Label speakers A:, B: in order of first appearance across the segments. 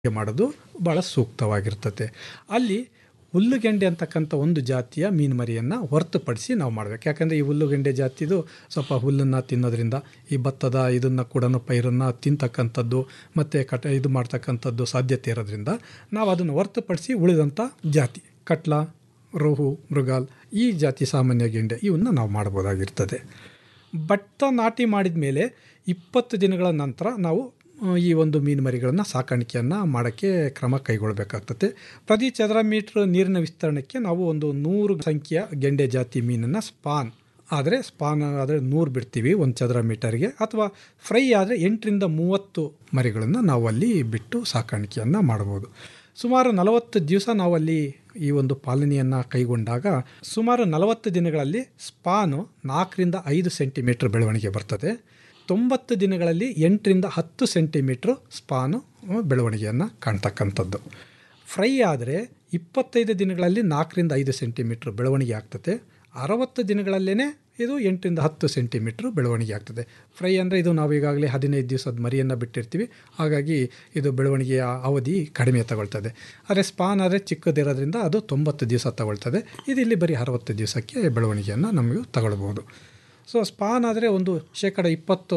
A: ಮಾಡೋದು ಭಾಳ ಸೂಕ್ತವಾಗಿರ್ತದೆ ಅಲ್ಲಿ ಹುಲ್ಲುಗೆಂಡೆ ಅಂತಕ್ಕಂಥ ಒಂದು ಜಾತಿಯ ಮೀನು ಮರಿಯನ್ನು ಹೊರತುಪಡಿಸಿ ನಾವು ಮಾಡಬೇಕು ಯಾಕಂದರೆ ಈ ಹುಲ್ಲುಗೆಂಡೆ ಜಾತಿದು ಸ್ವಲ್ಪ ಹುಲ್ಲನ್ನು ತಿನ್ನೋದ್ರಿಂದ ಈ ಭತ್ತದ ಇದನ್ನು ಕೂಡ ಪೈರನ್ನು ತಿಂತಕ್ಕಂಥದ್ದು ಮತ್ತು ಕಟ ಇದು ಮಾಡ್ತಕ್ಕಂಥದ್ದು ಸಾಧ್ಯತೆ ಇರೋದ್ರಿಂದ ನಾವು ಅದನ್ನು ಹೊರತುಪಡಿಸಿ ಉಳಿದಂಥ ಜಾತಿ ಕಟ್ಲ ರೋಹು ಮೃಗಾಲ್ ಈ ಜಾತಿ ಸಾಮಾನ್ಯ ಗೆಂಡೆ ಇವನ್ನ ನಾವು ಮಾಡ್ಬೋದಾಗಿರ್ತದೆ ಭತ್ತ ನಾಟಿ ಮಾಡಿದ ಮೇಲೆ ಇಪ್ಪತ್ತು ದಿನಗಳ ನಂತರ ನಾವು ಆ, ಈ ಒಂದು ಮೀನು ಮರಿಗಳನ್ನು ಸಾಕಾಣಿಕೆಯನ್ನು ಮಾಡೋಕ್ಕೆ ಕ್ರಮ ಕೈಗೊಳ್ಳಬೇಕಾಗ್ತದೆ ಪ್ರತಿ ಚದರ ಮೀಟ್ರ್ ನೀರಿನ ವಿಸ್ತರಣೆಗೆ ನಾವು ಒಂದು ನೂರು ಸಂಖ್ಯೆಯ ಗೆಂಡೆ ಜಾತಿ ಮೀನನ್ನು ಸ್ಪಾನ್ ಆದರೆ ಸ್ಪಾನ್ ಆದರೆ ನೂರು ಬಿಡ್ತೀವಿ ಒಂದು ಚದರ ಮೀಟರ್ಗೆ ಅಥವಾ ಫ್ರೈ ಆದರೆ ಎಂಟರಿಂದ ಮೂವತ್ತು ಮರಿಗಳನ್ನು ನಾವು ಅಲ್ಲಿ ಬಿಟ್ಟು ಸಾಕಾಣಿಕೆಯನ್ನು ಮಾಡ್ಬೋದು ಸುಮಾರು ನಲವತ್ತು ದಿವಸ ನಾವಲ್ಲಿ ಈ ಒಂದು ಪಾಲನೆಯನ್ನು ಕೈಗೊಂಡಾಗ ಸುಮಾರು ನಲವತ್ತು ದಿನಗಳಲ್ಲಿ ಸ್ಪಾನು ನಾಲ್ಕರಿಂದ ಐದು ಸೆಂಟಿಮೀಟ್ರ್ ಬೆಳವಣಿಗೆ ಬರ್ತದೆ ತೊಂಬತ್ತು ದಿನಗಳಲ್ಲಿ ಎಂಟರಿಂದ ಹತ್ತು ಸೆಂಟಿಮೀಟ್ರ್ ಸ್ಪಾನು ಬೆಳವಣಿಗೆಯನ್ನು ಕಾಣ್ತಕ್ಕಂಥದ್ದು ಫ್ರೈ ಆದರೆ ಇಪ್ಪತ್ತೈದು ದಿನಗಳಲ್ಲಿ ನಾಲ್ಕರಿಂದ ಐದು ಸೆಂಟಿಮೀಟ್ರ್ ಬೆಳವಣಿಗೆ ಆಗ್ತದೆ ಅರವತ್ತು ದಿನಗಳಲ್ಲೇ ಇದು ಎಂಟರಿಂದ ಹತ್ತು ಸೆಂಟಿಮೀಟ್ರ್ ಬೆಳವಣಿಗೆ ಆಗ್ತದೆ ಫ್ರೈ ಅಂದರೆ ಇದು ನಾವು ಈಗಾಗಲೇ ಹದಿನೈದು ದಿವಸದ ಮರಿಯನ್ನು ಬಿಟ್ಟಿರ್ತೀವಿ ಹಾಗಾಗಿ ಇದು ಬೆಳವಣಿಗೆಯ ಅವಧಿ ಕಡಿಮೆ ತಗೊಳ್ತದೆ ಆದರೆ ಸ್ಪಾನ್ ಆದರೆ ಚಿಕ್ಕದಿರೋದ್ರಿಂದ ಅದು ತೊಂಬತ್ತು ದಿವಸ ತಗೊಳ್ತದೆ ಇದು ಇಲ್ಲಿ ಬರೀ ಅರವತ್ತು ದಿವಸಕ್ಕೆ ಬೆಳವಣಿಗೆಯನ್ನು ನಮಗೆ ತಗೊಳ್ಬೋದು ಸೊ ಸ್ಪಾನ್ ಆದರೆ ಒಂದು ಶೇಕಡ ಇಪ್ಪತ್ತು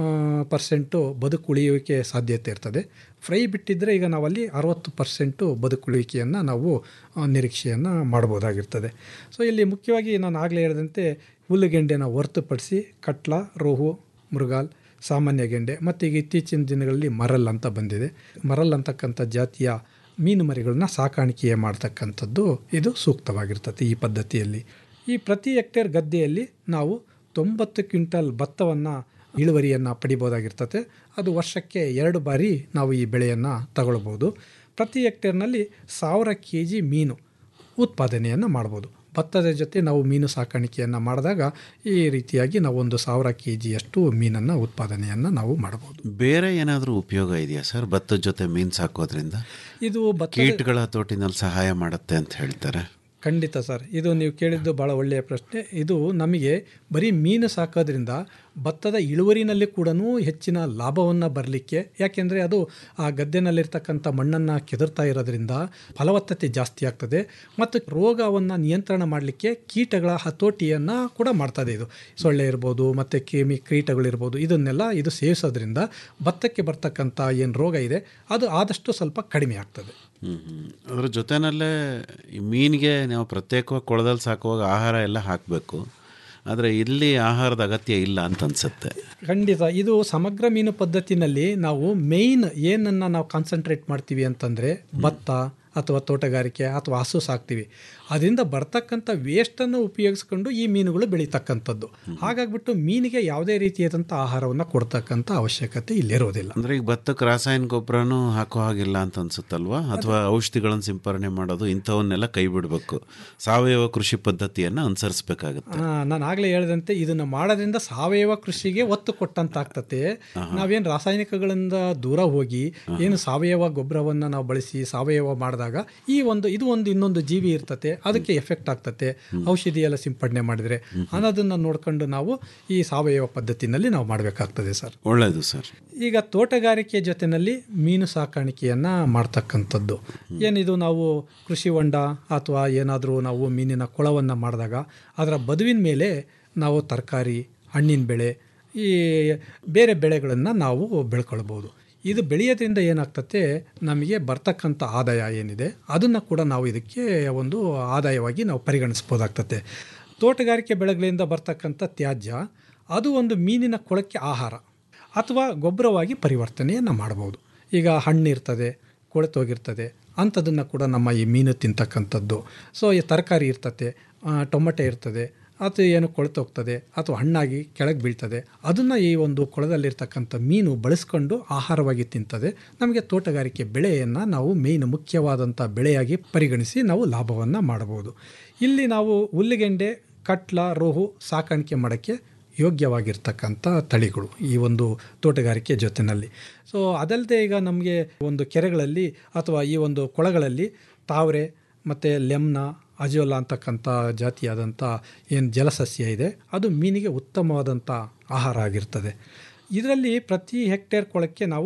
A: ಪರ್ಸೆಂಟು ಬದುಕುಳಿಯುವಿಕೆ ಸಾಧ್ಯತೆ ಇರ್ತದೆ ಫ್ರೈ ಬಿಟ್ಟಿದ್ದರೆ ಈಗ ನಾವಲ್ಲಿ ಅರವತ್ತು ಪರ್ಸೆಂಟು ಬದುಕುಳಿಯುವಿಕೆಯನ್ನು ನಾವು ಆ, ನಿರೀಕ್ಷೆಯನ್ನು ಮಾಡ್ಬೋದಾಗಿರ್ತದೆ ಸೊ ಇಲ್ಲಿ ಮುಖ್ಯವಾಗಿ ನಾನು ಆಗಲೇ ಹೇಳಿದಂತೆ ಹುಲ್ಲುಗೆಂಡೆನ ಹೊರತುಪಡಿಸಿ ಕಟ್ಲ ರೋಹು ಮೃಗಾಲ್ ಸಾಮಾನ್ಯ ಗೆಂಡೆ ಮತ್ತು ಈಗ ಇತ್ತೀಚಿನ ದಿನಗಳಲ್ಲಿ ಮರಲ್ ಅಂತ ಬಂದಿದೆ ಮರಲ್ ಅಂತಕ್ಕಂಥ ಜಾತಿಯ ಮೀನು ಮರಿಗಳನ್ನ ಸಾಕಾಣಿಕೆ ಮಾಡ್ತಕ್ಕಂಥದ್ದು ಇದು ಸೂಕ್ತವಾಗಿರ್ತದೆ ಈ ಪದ್ಧತಿಯಲ್ಲಿ ಈ ಪ್ರತಿ ಹೆಕ್ಟೇರ್ ಗದ್ದೆಯಲ್ಲಿ ನಾವು ತೊಂಬತ್ತು ಕ್ವಿಂಟಲ್ ಭತ್ತವನ್ನು ಇಳುವರಿಯನ್ನು ಪಡಿಬೋದಾಗಿರ್ತದೆ ಅದು ವರ್ಷಕ್ಕೆ ಎರಡು ಬಾರಿ ನಾವು ಈ ಬೆಳೆಯನ್ನು ತಗೊಳ್ಬೋದು ಪ್ರತಿ ಹೆಕ್ಟೇರ್ನಲ್ಲಿ ಸಾವಿರ ಕೆ ಜಿ ಮೀನು ಉತ್ಪಾದನೆಯನ್ನು ಮಾಡ್ಬೋದು ಭತ್ತದ ಜೊತೆ ನಾವು ಮೀನು ಸಾಕಾಣಿಕೆಯನ್ನು ಮಾಡಿದಾಗ ಈ ರೀತಿಯಾಗಿ ನಾವು ಒಂದು ಸಾವಿರ ಕೆ ಜಿಯಷ್ಟು ಮೀನನ್ನು ಉತ್ಪಾದನೆಯನ್ನು ನಾವು ಮಾಡ್ಬೋದು
B: ಬೇರೆ ಏನಾದರೂ ಉಪಯೋಗ ಇದೆಯಾ ಸರ್ ಭತ್ತದ ಜೊತೆ ಮೀನು ಸಾಕೋದ್ರಿಂದ
A: ಇದು ಭತ್ತ
B: ಕೀಟಗಳ ತೋಟಿನಲ್ಲಿ ಸಹಾಯ ಮಾಡುತ್ತೆ ಅಂತ ಹೇಳ್ತಾರೆ
A: ಖಂಡಿತ ಸರ್ ಇದು ನೀವು ಕೇಳಿದ್ದು ಭಾಳ ಒಳ್ಳೆಯ ಪ್ರಶ್ನೆ ಇದು ನಮಗೆ ಬರೀ ಮೀನು ಸಾಕೋದ್ರಿಂದ ಭತ್ತದ ಇಳುವರಿನಲ್ಲಿ ಕೂಡ ಹೆಚ್ಚಿನ ಲಾಭವನ್ನು ಬರಲಿಕ್ಕೆ ಯಾಕೆಂದರೆ ಅದು ಆ ಗದ್ದೆನಲ್ಲಿರ್ತಕ್ಕಂಥ ಮಣ್ಣನ್ನು ಕೆದರ್ತಾ ಇರೋದ್ರಿಂದ ಫಲವತ್ತತೆ ಜಾಸ್ತಿ ಆಗ್ತದೆ ಮತ್ತು ರೋಗವನ್ನು ನಿಯಂತ್ರಣ ಮಾಡಲಿಕ್ಕೆ ಕೀಟಗಳ ಹತೋಟಿಯನ್ನು ಕೂಡ ಮಾಡ್ತದೆ ಇದು ಸೊಳ್ಳೆ ಇರ್ಬೋದು ಮತ್ತು ಕ್ರಿಮಿ ಕೀಟಗಳಿರ್ಬೋದು ಇದನ್ನೆಲ್ಲ ಇದು ಸೇವಿಸೋದ್ರಿಂದ ಭತ್ತಕ್ಕೆ ಬರ್ತಕ್ಕಂಥ ಏನು ರೋಗ ಇದೆ ಅದು ಆದಷ್ಟು ಸ್ವಲ್ಪ ಕಡಿಮೆ ಆಗ್ತದೆ
B: ಹ್ಮ್, ಹ್ಮ್. ಅದ್ರ ಜೊತೆನಲ್ಲೇ ಈ ಮೀನಿಗೆ ನಾವು ಪ್ರತ್ಯೇಕವಾಗಿ ಕೊಳದಲ್ಲಿ ಸಾಕುವಾಗ ಆಹಾರ ಎಲ್ಲ ಹಾಕಬೇಕು ಆದರೆ ಇಲ್ಲಿ ಆಹಾರದ ಅಗತ್ಯ ಇಲ್ಲ ಅಂತ ಅನ್ಸುತ್ತೆ
A: ಖಂಡಿತ ಇದು ಸಮಗ್ರ ಮೀನು ಪದ್ಧತಿನಲ್ಲಿ ನಾವು ಮೇಯ್ನ್ ಏನನ್ನು ನಾವು ಕಾನ್ಸಂಟ್ರೇಟ್ ಮಾಡ್ತೀವಿ ಅಂತಂದರೆ ಭತ್ತ ಅಥವಾ ತೋಟಗಾರಿಕೆ ಅಥವಾ ಹಸು ಸಾಕ್ತೀವಿ ಅದರಿಂದ ಬರ್ತಕ್ಕಂಥ ವೇಸ್ಟನ್ನು ಉಪಯೋಗಿಸ್ಕೊಂಡು ಈ ಮೀನುಗಳು ಬೆಳೀತಕ್ಕಂಥದ್ದು ಹಾಗಾಗ್ಬಿಟ್ಟು ಮೀನಿಗೆ ಯಾವುದೇ ರೀತಿಯಾದಂಥ ಆಹಾರವನ್ನು ಕೊಡ್ತಕ್ಕಂಥ ಅವಶ್ಯಕತೆ ಇಲ್ಲಿರೋದಿಲ್ಲ
B: ಅಂದ್ರೆ ಈಗ ಭತ್ತಕ್ಕೆ ರಾಸಾಯನಿಕ ಗೊಬ್ಬರನೂ ಹಾಕೋ ಹಾಗಿಲ್ಲ ಅಂತ ಅನ್ಸುತ್ತಲ್ವಾ ಅಥವಾ ಔಷಧಿಗಳನ್ನು ಸಿಂಪರಣೆ ಮಾಡೋದು ಇಂಥವನ್ನೆಲ್ಲ ಕೈ ಬಿಡಬೇಕು ಸಾವಯವ ಕೃಷಿ ಪದ್ಧತಿಯನ್ನು ಅನುಸರಿಸಬೇಕಾಗುತ್ತೆ
A: ನಾನು ಆಗಲೇ ಹೇಳಿದಂತೆ ಇದನ್ನು ಮಾಡೋದ್ರಿಂದ ಸಾವಯವ ಕೃಷಿಗೆ ಒತ್ತು ಕೊಟ್ಟಂತಾಗ್ತತೆ ನಾವೇನು ರಾಸಾಯನಿಕಗಳಿಂದ ದೂರ ಹೋಗಿ ಏನು ಸಾವಯವ ಗೊಬ್ಬರವನ್ನು ನಾವು ಬಳಸಿ ಸಾವಯವ ಮಾಡಿದಾಗ ಈ ಒಂದು ಇದು ಒಂದು ಇನ್ನೊಂದು ಜೀವಿ ಇರ್ತತೆ ಅದಕ್ಕೆ ಎಫೆಕ್ಟ್ ಆಗ್ತತೆ ಔಷಧಿ ಎಲ್ಲ ಸಿಂಪಡಣೆ ಮಾಡಿದರೆ ಅನ್ನೋದನ್ನು ನೋಡ್ಕೊಂಡು ನಾವು ಈ ಸಾವಯವ ಪದ್ಧತಿನಲ್ಲಿ ನಾವು ಮಾಡಬೇಕಾಗ್ತದೆ ಸರ್
B: ಒಳ್ಳೆಯದು ಸರ್
A: ಈಗ ತೋಟಗಾರಿಕೆ ಜೊತೆಯಲ್ಲಿ ಮೀನು ಸಾಕಾಣಿಕೆಯನ್ನು ಮಾಡ್ತಕ್ಕಂಥದ್ದು ಏನಿದು ನಾವು ಕೃಷಿ ಹೊಂಡ ಅಥವಾ ಏನಾದರೂ ನಾವು ಮೀನಿನ ಕೊಳವನ್ನು ಮಾಡಿದಾಗ ಅದರ ಬದುವಿನ ಮೇಲೆ ನಾವು ತರಕಾರಿ ಹಣ್ಣಿನ ಬೆಳೆ ಈ ಬೇರೆ ಬೆಳೆಗಳನ್ನು ನಾವು ಬೆಳ್ಕೊಳ್ಬೋದು ಇದು ಬೆಳೆಯೋದ್ರಿಂದ ಏನಾಗ್ತತೆ ನಮಗೆ ಬರ್ತಕ್ಕಂಥ ಆದಾಯ ಏನಿದೆ ಅದನ್ನು ಕೂಡ ನಾವು ಇದಕ್ಕೆ ಒಂದು ಆದಾಯವಾಗಿ ನಾವು ಪರಿಗಣಿಸ್ಬೋದಾಗ್ತತೆ ತೋಟಗಾರಿಕೆ ಬೆಳೆಗಳಿಂದ ಬರ್ತಕ್ಕಂಥ ತ್ಯಾಜ್ಯ ಅದು ಒಂದು ಮೀನಿನ ಕೊಳಕ್ಕೆ ಆಹಾರ ಅಥವಾ ಗೊಬ್ಬರವಾಗಿ ಪರಿವರ್ತನೆಯನ್ನು ಮಾಡ್ಬೋದು ಈಗ ಹಣ್ಣು ಇರ್ತದೆ ಕೊಳೆತೋಗಿರ್ತದೆ ಅಂಥದನ್ನು ಕೂಡ ನಮ್ಮ ಈ ಮೀನು ತಿಂತಕ್ಕಂಥದ್ದು ಸೊ ಈ ತರಕಾರಿ ಇರ್ತದೆ ಆ, ಟೊಮಟೆ ಇರ್ತದೆ ಅದು ಏನು ಕೊಳೆತೋಗ್ತದೆ ಅಥವಾ ಹಣ್ಣಾಗಿ ಕೆಳಗೆ ಬೀಳ್ತದೆ ಅದನ್ನು ಈ ಒಂದು ಕೊಳದಲ್ಲಿರ್ತಕ್ಕಂಥ ಮೀನು ಬಳಸ್ಕೊಂಡು ಆಹಾರವಾಗಿ ತಿಂತದೆ ನಮಗೆ ತೋಟಗಾರಿಕೆ ಬೆಳೆಯನ್ನು ನಾವು ಮೇಯ್ನ್ ಮುಖ್ಯವಾದಂಥ ಬೆಳೆಯಾಗಿ ಪರಿಗಣಿಸಿ ನಾವು ಲಾಭವನ್ನು ಮಾಡಬಹುದು ಇಲ್ಲಿ ನಾವು ಹುಲ್ಲಿಗೆಂಡೆ ಕಟ್ಲ ರೋಹು ಸಾಕಾಣಿಕೆ ಮಾಡೋಕ್ಕೆ ಯೋಗ್ಯವಾಗಿರ್ತಕ್ಕಂಥ ತಳಿಗಳು ಈ ಒಂದು ತೋಟಗಾರಿಕೆ ಜೊತೆಯಲ್ಲಿ ಸೊ ಅದಲ್ಲದೆ ಈಗ ನಮಗೆ ಒಂದು ಕೆರೆಗಳಲ್ಲಿ ಅಥವಾ ಈ ಒಂದು ಕೊಳಗಳಲ್ಲಿ ತಾವರೆ ಮತ್ತು ಲೆಮ್ನ ಅಜೋಲಾ ಅಂತಕ್ಕಂಥ ಜಾತಿಯಾದಂಥ ಏನು ಜಲಸಸ್ಯ ಇದೆ ಅದು ಮೀನಿಗೆ ಉತ್ತಮವಾದಂಥ ಆಹಾರ ಆಗಿರ್ತದೆ ಇದರಲ್ಲಿ ಪ್ರತಿ ಹೆಕ್ಟೇರ್ ಕೊಳಕ್ಕೆ ನಾವು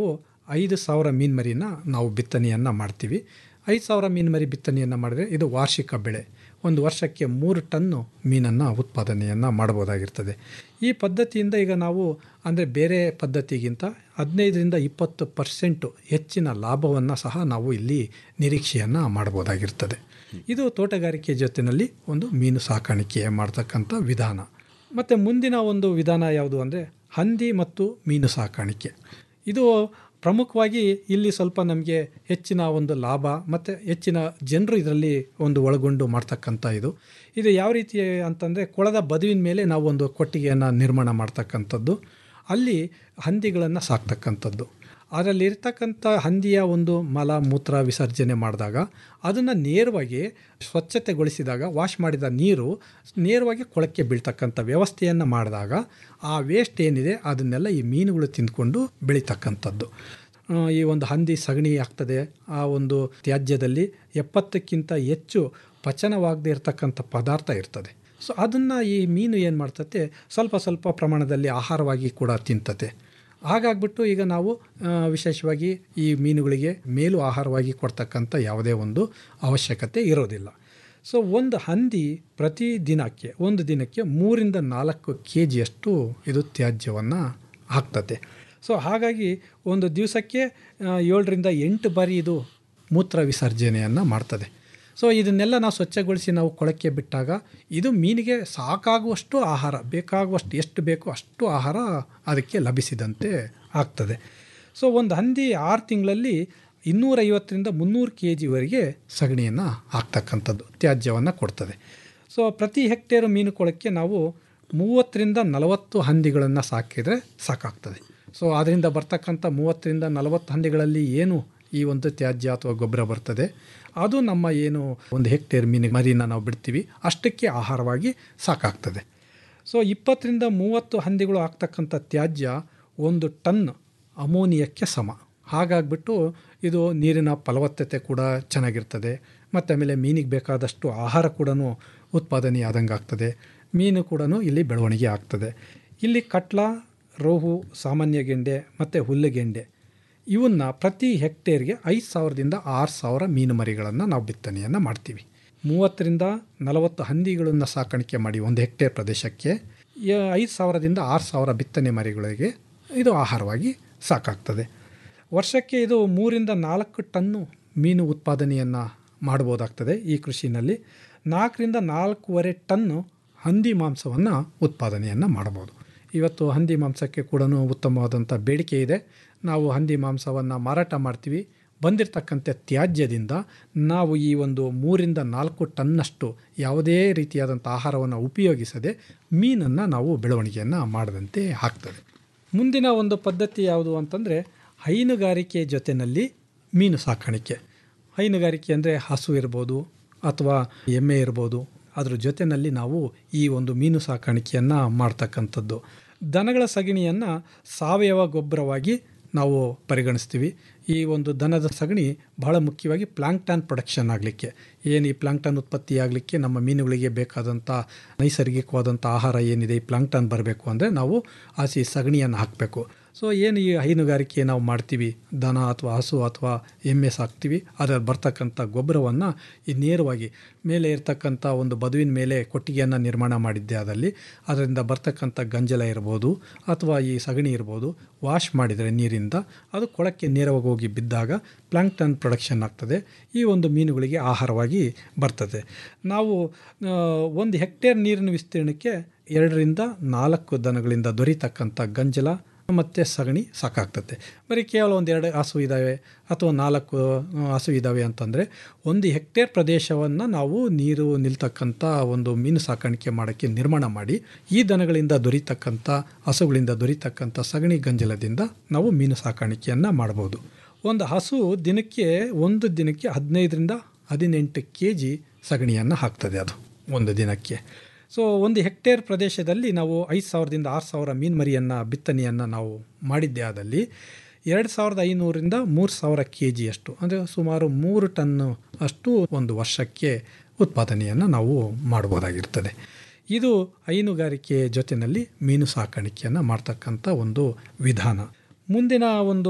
A: ಐದು ಸಾವಿರ ಮೀನು ಮರಿನ ನಾವು ಬಿತ್ತನೆಯನ್ನು ಮಾಡ್ತೀವಿ ಐದು ಸಾವಿರ ಮೀನು ಮರಿ ಬಿತ್ತನೆಯನ್ನು ಮಾಡಿದರೆ ಇದು ವಾರ್ಷಿಕ ಬೆಳೆ ಒಂದು ವರ್ಷಕ್ಕೆ ಮೂರು ಟನ್ನು ಮೀನನ್ನು ಉತ್ಪಾದನೆಯನ್ನು ಮಾಡ್ಬೋದಾಗಿರ್ತದೆ ಈ ಪದ್ಧತಿಯಿಂದ ಈಗ ನಾವು ಅಂದರೆ ಬೇರೆ ಪದ್ಧತಿಗಿಂತ ಹದಿನೈದರಿಂದ ಇಪ್ಪತ್ತು ಪರ್ಸೆಂಟು ಹೆಚ್ಚಿನ ಲಾಭವನ್ನು ಸಹ ನಾವು ಇಲ್ಲಿ ನಿರೀಕ್ಷೆಯನ್ನು ಮಾಡ್ಬೋದಾಗಿರ್ತದೆ ಇದು ತೋಟಗಾರಿಕೆ ಜೊತೆಯಲ್ಲಿ ಒಂದು ಮೀನು ಸಾಕಾಣಿಕೆ ಮಾಡ್ತಕ್ಕಂಥ ವಿಧಾನ ಮತ್ತು ಮುಂದಿನ ಒಂದು ವಿಧಾನ ಯಾವುದು ಅಂದರೆ ಹಂದಿ ಮತ್ತು ಮೀನು ಸಾಕಾಣಿಕೆ ಇದು ಪ್ರಮುಖವಾಗಿ ಇಲ್ಲಿ ಸ್ವಲ್ಪ ನಮಗೆ ಹೆಚ್ಚಿನ ಒಂದು ಲಾಭ ಮತ್ತು ಹೆಚ್ಚಿನ ಜನರು ಇದರಲ್ಲಿ ಒಂದು ಒಳಗೊಂಡು ಮಾಡ್ತಕ್ಕಂಥ ಇದು ಇದು ಯಾವ ರೀತಿ ಅಂತಂದರೆ ಕೊಳದ ಬದುವಿನ ಮೇಲೆ ನಾವು ಒಂದು ಕೊಟ್ಟಿಗೆಯನ್ನು ನಿರ್ಮಾಣ ಮಾಡ್ತಕ್ಕಂಥದ್ದು ಅಲ್ಲಿ ಹಂದಿಗಳನ್ನು ಸಾಕ್ತಕ್ಕಂಥದ್ದು ಅದರಲ್ಲಿ ಇರ್ತಕ್ಕಂಥ ಹಂದಿಯ ಒಂದು ಮಲ ಮೂತ್ರ ವಿಸರ್ಜನೆ ಮಾಡಿದಾಗ ಅದನ್ನು ನೇರವಾಗಿ ಸ್ವಚ್ಛತೆಗೊಳಿಸಿದಾಗ ವಾಶ್ ಮಾಡಿದ ನೀರು ನೇರವಾಗಿ ಕೊಳಕ್ಕೆ ಬೀಳ್ತಕ್ಕಂಥ ವ್ಯವಸ್ಥೆಯನ್ನು ಮಾಡಿದಾಗ ಆ ವೇಸ್ಟ್ ಏನಿದೆ ಅದನ್ನೆಲ್ಲ ಈ ಮೀನುಗಳು ತಿಂದ್ಕೊಂಡು ಬೆಳೀತಕ್ಕಂಥದ್ದು ಆ, ಈ ಒಂದು ಹಂದಿ ಸಗಣಿ ಆಗ್ತದೆ ಆ ಒಂದು ತ್ಯಾಜ್ಯದಲ್ಲಿ ಎಪ್ಪತ್ತಕ್ಕಿಂತ ಹೆಚ್ಚು ಪಚನವಾಗದೇ ಇರತಕ್ಕಂಥ ಪದಾರ್ಥ ಇರ್ತದೆ ಸೊ ಅದನ್ನು ಈ ಮೀನು ಏನು ಮಾಡ್ತತೆ ಸ್ವಲ್ಪ ಸ್ವಲ್ಪ ಪ್ರಮಾಣದಲ್ಲಿ ಆಹಾರವಾಗಿ ಕೂಡ ತಿಂತತೆ ಹಾಗಾಗ್ಬಿಟ್ಟು ಈಗ ನಾವು ಆ, ವಿಶೇಷವಾಗಿ ಈ ಮೀನುಗಳಿಗೆ ಮೇಲು ಆಹಾರವಾಗಿ ಕೊಡ್ತಕ್ಕಂಥ ಯಾವುದೇ ಒಂದು ಅವಶ್ಯಕತೆ ಇರೋದಿಲ್ಲ ಸೊ ಒಂದು ಹಂದಿ ಪ್ರತಿ ದಿನಕ್ಕೆ ಒಂದು ದಿನಕ್ಕೆ ಮೂರಿಂದ ನಾಲ್ಕು ಕೆ ಜಿಯಷ್ಟು ಇದು ತ್ಯಾಜ್ಯವನ್ನು ಹಾಕ್ತತೆ ಸೊ ಹಾಗಾಗಿ ಒಂದು ದಿವಸಕ್ಕೆ ಆ, ಏಳರಿಂದ ಎಂಟು ಬಾರಿ ಇದು ಮೂತ್ರ ವಿಸರ್ಜನೆಯನ್ನು ಮಾಡ್ತದೆ ಸೊ ಇದನ್ನೆಲ್ಲ ನಾವು ಸ್ವಚ್ಛಗೊಳಿಸಿ ನಾವು ಕೊಳಕ್ಕೆ ಬಿಟ್ಟಾಗ ಇದು ಮೀನಿಗೆ ಸಾಕಾಗುವಷ್ಟು ಆಹಾರ ಬೇಕಾಗುವಷ್ಟು ಎಷ್ಟು ಬೇಕೋ ಅಷ್ಟು ಆಹಾರ ಅದಕ್ಕೆ ಲಭಿಸಿದಂತೆ ಆಗ್ತದೆ ಸೊ ಒಂದು ಹಂದಿ ಆರು ತಿಂಗಳಲ್ಲಿ ಇನ್ನೂರೈವತ್ತರಿಂದ ಮುನ್ನೂರು ಕೆ ಜಿವರೆಗೆ ಸಗಣಿಯನ್ನು ಹಾಕ್ತಕ್ಕಂಥದ್ದು ತ್ಯಾಜ್ಯವನ್ನು ಕೊಡ್ತದೆ ಸೊ ಪ್ರತಿ ಹೆಕ್ಟೇರು ಮೀನು ಕೊಳಕ್ಕೆ ನಾವು ಮೂವತ್ತರಿಂದ ನಲವತ್ತು ಹಂದಿಗಳನ್ನು ಸಾಕಿದರೆ ಸಾಕಾಗ್ತದೆ ಸೊ ಅದರಿಂದ ಬರ್ತಕ್ಕಂಥ ಮೂವತ್ತರಿಂದ ನಲವತ್ತು ಹಂದಿಗಳಲ್ಲಿ ಏನು ಈ ಒಂದು ತ್ಯಾಜ್ಯ ಅಥವಾ ಗೊಬ್ಬರ ಬರ್ತದೆ ಅದು ನಮ್ಮ ಏನು ಒಂದು ಹೆಕ್ಟೇರ್ ಮೀನು ಮರಿನ ನಾವು ಬಿಡ್ತೀವಿ ಅಷ್ಟಕ್ಕೆ ಆಹಾರವಾಗಿ ಸಾಕಾಗ್ತದೆ ಸೊ ಇಪ್ಪತ್ತರಿಂದ ಮೂವತ್ತು ಹಂದಿಗಳು ಆಗ್ತಕ್ಕಂಥ ತ್ಯಾಜ್ಯ ಒಂದು ಟನ್ ಅಮೋನಿಯಕ್ಕೆ ಸಮ ಹಾಗಾಗ್ಬಿಟ್ಟು ಇದು ನೀರಿನ ಫಲವತ್ತತೆ ಕೂಡ ಚೆನ್ನಾಗಿರ್ತದೆ ಮತ್ತು ಆಮೇಲೆ ಮೀನಿಗೆ ಬೇಕಾದಷ್ಟು ಆಹಾರ ಕೂಡ ಉತ್ಪಾದನೆ ಆದಂಗೆ ಆಗ್ತದೆ ಮೀನು ಕೂಡ ಇಲ್ಲಿ ಬೆಳವಣಿಗೆ ಆಗ್ತದೆ ಇಲ್ಲಿ ಕಟ್ಲ ರೋಹು ಸಾಮಾನ್ಯ ಗೆಂಡೆ ಮತ್ತು ಹುಲ್ಲುಗೆಂಡೆ ಇವನ್ನ ಪ್ರತಿ ಹೆಕ್ಟೇರ್ಗೆ ಐದು ಸಾವಿರದಿಂದ ಆರು ಸಾವಿರ ಮೀನು ಮರಿಗಳನ್ನು ನಾವು ಬಿತ್ತನೆಯನ್ನು ಮಾಡ್ತೀವಿ ಮೂವತ್ತರಿಂದ ನಲವತ್ತು ಹಂದಿಗಳನ್ನು ಸಾಕಾಣಿಕೆ ಮಾಡಿ ಒಂದು ಹೆಕ್ಟೇರ್ ಪ್ರದೇಶಕ್ಕೆ ಯ- ಐದು ಸಾವಿರದಿಂದ ಆರು ಸಾವಿರ ಬಿತ್ತನೆ ಮರಿಗಳಿಗೆ ಇದು ಆಹಾರವಾಗಿ ಸಾಕಾಗ್ತದೆ ವರ್ಷಕ್ಕೆ ಇದು ಮೂರಿಂದ ನಾಲ್ಕು ಟನ್ನು ಮೀನು ಉತ್ಪಾದನೆಯನ್ನು ಮಾಡ್ಬೋದಾಗ್ತದೆ ಈ ಕೃಷಿನಲ್ಲಿ ನಾಲ್ಕರಿಂದ ನಾಲ್ಕೂವರೆ ಟನ್ನು ಹಂದಿ ಮಾಂಸವನ್ನು ಉತ್ಪಾದನೆಯನ್ನು ಮಾಡ್ಬೋದು ಇವತ್ತು ಹಂದಿ ಮಾಂಸಕ್ಕೆ ಕೂಡ ಉತ್ತಮವಾದಂಥ ಬೇಡಿಕೆ ಇದೆ ನಾವು ಹಂದಿ ಮಾಂಸವನ್ನು ಮಾರಾಟ ಮಾಡ್ತೀವಿ ಬಂದಿರತಕ್ಕಂಥ ತ್ಯಾಜ್ಯದಿಂದ ನಾವು ಈ ಒಂದು ಮೂರಿಂದ ನಾಲ್ಕು ಟನ್ನಷ್ಟು ಯಾವುದೇ ರೀತಿಯಾದಂಥ ಆಹಾರವನ್ನು ಉಪಯೋಗಿಸದೆ ಮೀನನ್ನು ನಾವು ಬೆಳವಣಿಗೆಯನ್ನು ಮಾಡದಂತೆ ಆಗ್ತದೆ ಮುಂದಿನ ಒಂದು ಪದ್ಧತಿ ಯಾವುದು ಅಂತಂದರೆ ಹೈನುಗಾರಿಕೆ ಜೊತೆಯಲ್ಲಿ ಮೀನು ಸಾಕಾಣಿಕೆ ಹೈನುಗಾರಿಕೆ ಅಂದರೆ ಹಸು ಇರ್ಬೋದು ಅಥವಾ ಎಮ್ಮೆ ಇರ್ಬೋದು ಅದ್ರ ಜೊತೆಯಲ್ಲಿ ನಾವು ಈ ಒಂದು ಮೀನು ಸಾಕಾಣಿಕೆಯನ್ನು ಮಾಡ್ತಕ್ಕಂಥದ್ದು ದನಗಳ ಸಗಣಿಯನ್ನು ಸಾವಯವ ಗೊಬ್ಬರವಾಗಿ ನಾವು ಪರಿಗಣಿಸ್ತೀವಿ ಈ ಒಂದು ದನದ ಸಗಣಿ ಬಹಳ ಮುಖ್ಯವಾಗಿ ಪ್ಲಾಂಕ್ಟಾನ್ ಪ್ರೊಡಕ್ಷನ್ ಆಗಲಿಕ್ಕೆ ಏನು ಈ ಪ್ಲಾಂಕ್ಟಾನ್ ಉತ್ಪತ್ತಿ ಆಗಲಿಕ್ಕೆ ನಮ್ಮ ಮೀನುಗಳಿಗೆ ಬೇಕಾದಂಥ ನೈಸರ್ಗಿಕವಾದಂಥ ಆಹಾರ ಏನಿದೆ ಈ ಪ್ಲಾಂಕ್ಟಾನ್ ಬರಬೇಕು ಅಂದರೆ ನಾವು ಹಸಿ ಸಗಣಿಯನ್ನು ಹಾಕಬೇಕು ಸೊ ಏನು ಈ ಹೈನುಗಾರಿಕೆ ನಾವು ಮಾಡ್ತೀವಿ ದನ ಅಥವಾ ಹಸು ಅಥವಾ ಎಮ್ಮೆ ಸಾಕ್ತೀವಿ ಅದರಲ್ಲಿ ಬರ್ತಕ್ಕಂಥ ಗೊಬ್ಬರವನ್ನು ಈ ನೇರವಾಗಿ ಮೇಲೆ ಇರ್ತಕ್ಕಂಥ ಒಂದು ಬದುವಿನ ಮೇಲೆ ಕೊಟ್ಟಿಗೆಯನ್ನು ನಿರ್ಮಾಣ ಮಾಡಿದ್ದೆ ಅದಲ್ಲಿ ಅದರಿಂದ ಬರ್ತಕ್ಕಂಥ ಗಂಜಲ ಇರ್ಬೋದು ಅಥವಾ ಈ ಸಗಣಿ ಇರ್ಬೋದು ವಾಶ್ ಮಾಡಿದರೆ ನೀರಿಂದ ಅದು ಕೊಳಕ್ಕೆ ನೇರವಾಗಿ ಹೋಗಿ ಬಿದ್ದಾಗ ಪ್ಲಾಂಕ್ಟನ್ ಪ್ರೊಡಕ್ಷನ್ ಆಗ್ತದೆ ಈ ಒಂದು ಮೀನುಗಳಿಗೆ ಆಹಾರವಾಗಿ ಬರ್ತದೆ ನಾವು ಆ, ಒಂದು ಹೆಕ್ಟೇರ್ ನೀರಿನ ವಿಸ್ತೀರ್ಣಕ್ಕೆ ಎರಡರಿಂದ ನಾಲ್ಕು ದನಗಳಿಂದ ದೊರೀತಕ್ಕಂಥ ಗಂಜಲ ಮತ್ತು ಸಗಣಿ ಸಾಕಾಗ್ತದೆ ಬರೀ ಕೇವಲ ಒಂದು ಎರಡು ಹಸು ಇದ್ದಾವೆ ಅಥವಾ ನಾಲ್ಕು ಆ, ಹಸು ಇದ್ದಾವೆ ಅಂತಂದರೆ ಒಂದು ಹೆಕ್ಟೇರ್ ಪ್ರದೇಶವನ್ನು ನಾವು ನೀರು ನಿಲ್ತಕ್ಕಂಥ ಒಂದು ಮೀನು ಸಾಕಾಣಿಕೆ ಮಾಡೋಕ್ಕೆ ನಿರ್ಮಾಣ ಮಾಡಿ ಈ ದನಗಳಿಂದ ದೊರೀತಕ್ಕಂಥ ಹಸುಗಳಿಂದ ದೊರೀತಕ್ಕಂಥ ಸಗಣಿ ಗಂಜಲದಿಂದ ನಾವು ಮೀನು ಸಾಕಾಣಿಕೆಯನ್ನು ಮಾಡ್ಬೋದು ಒಂದು ಹಸು ದಿನಕ್ಕೆ ಒಂದು ದಿನಕ್ಕೆ ಹದಿನೈದರಿಂದ ಹದಿನೆಂಟು ಕೆ ಜಿ ಸಗಣಿಯನ್ನು ಹಾಕ್ತದೆ ಅದು ಒಂದು ದಿನಕ್ಕೆ ಸೊ ಒಂದು ಹೆಕ್ಟೇರ್ ಪ್ರದೇಶದಲ್ಲಿ ನಾವು ಐದು ಸಾವಿರದಿಂದ ಆರು ಸಾವಿರ ಮೀನು ಮರಿಯನ್ನು ಬಿತ್ತನೆಯನ್ನು ನಾವು ಮಾಡಿದ್ದೇ ಆದಲ್ಲಿ ಎರಡು ಸಾವಿರದ ಐನೂರಿಂದ ಮೂರು ಸಾವಿರ ಕೆ ಜಿಯಷ್ಟು ಅಂದರೆ ಸುಮಾರು ಮೂರು ಟನ್ನು ಅಷ್ಟು ಒಂದು ವರ್ಷಕ್ಕೆ ಉತ್ಪಾದನೆಯನ್ನು ನಾವು ಮಾಡ್ಬೋದಾಗಿರ್ತದೆ ಇದು ಹೈನುಗಾರಿಕೆ ಜೊತೆಯಲ್ಲಿ ಮೀನು ಸಾಕಾಣಿಕೆಯನ್ನು ಮಾಡ್ತಕ್ಕಂಥ ಒಂದು ವಿಧಾನ ಮುಂದಿನ ಒಂದು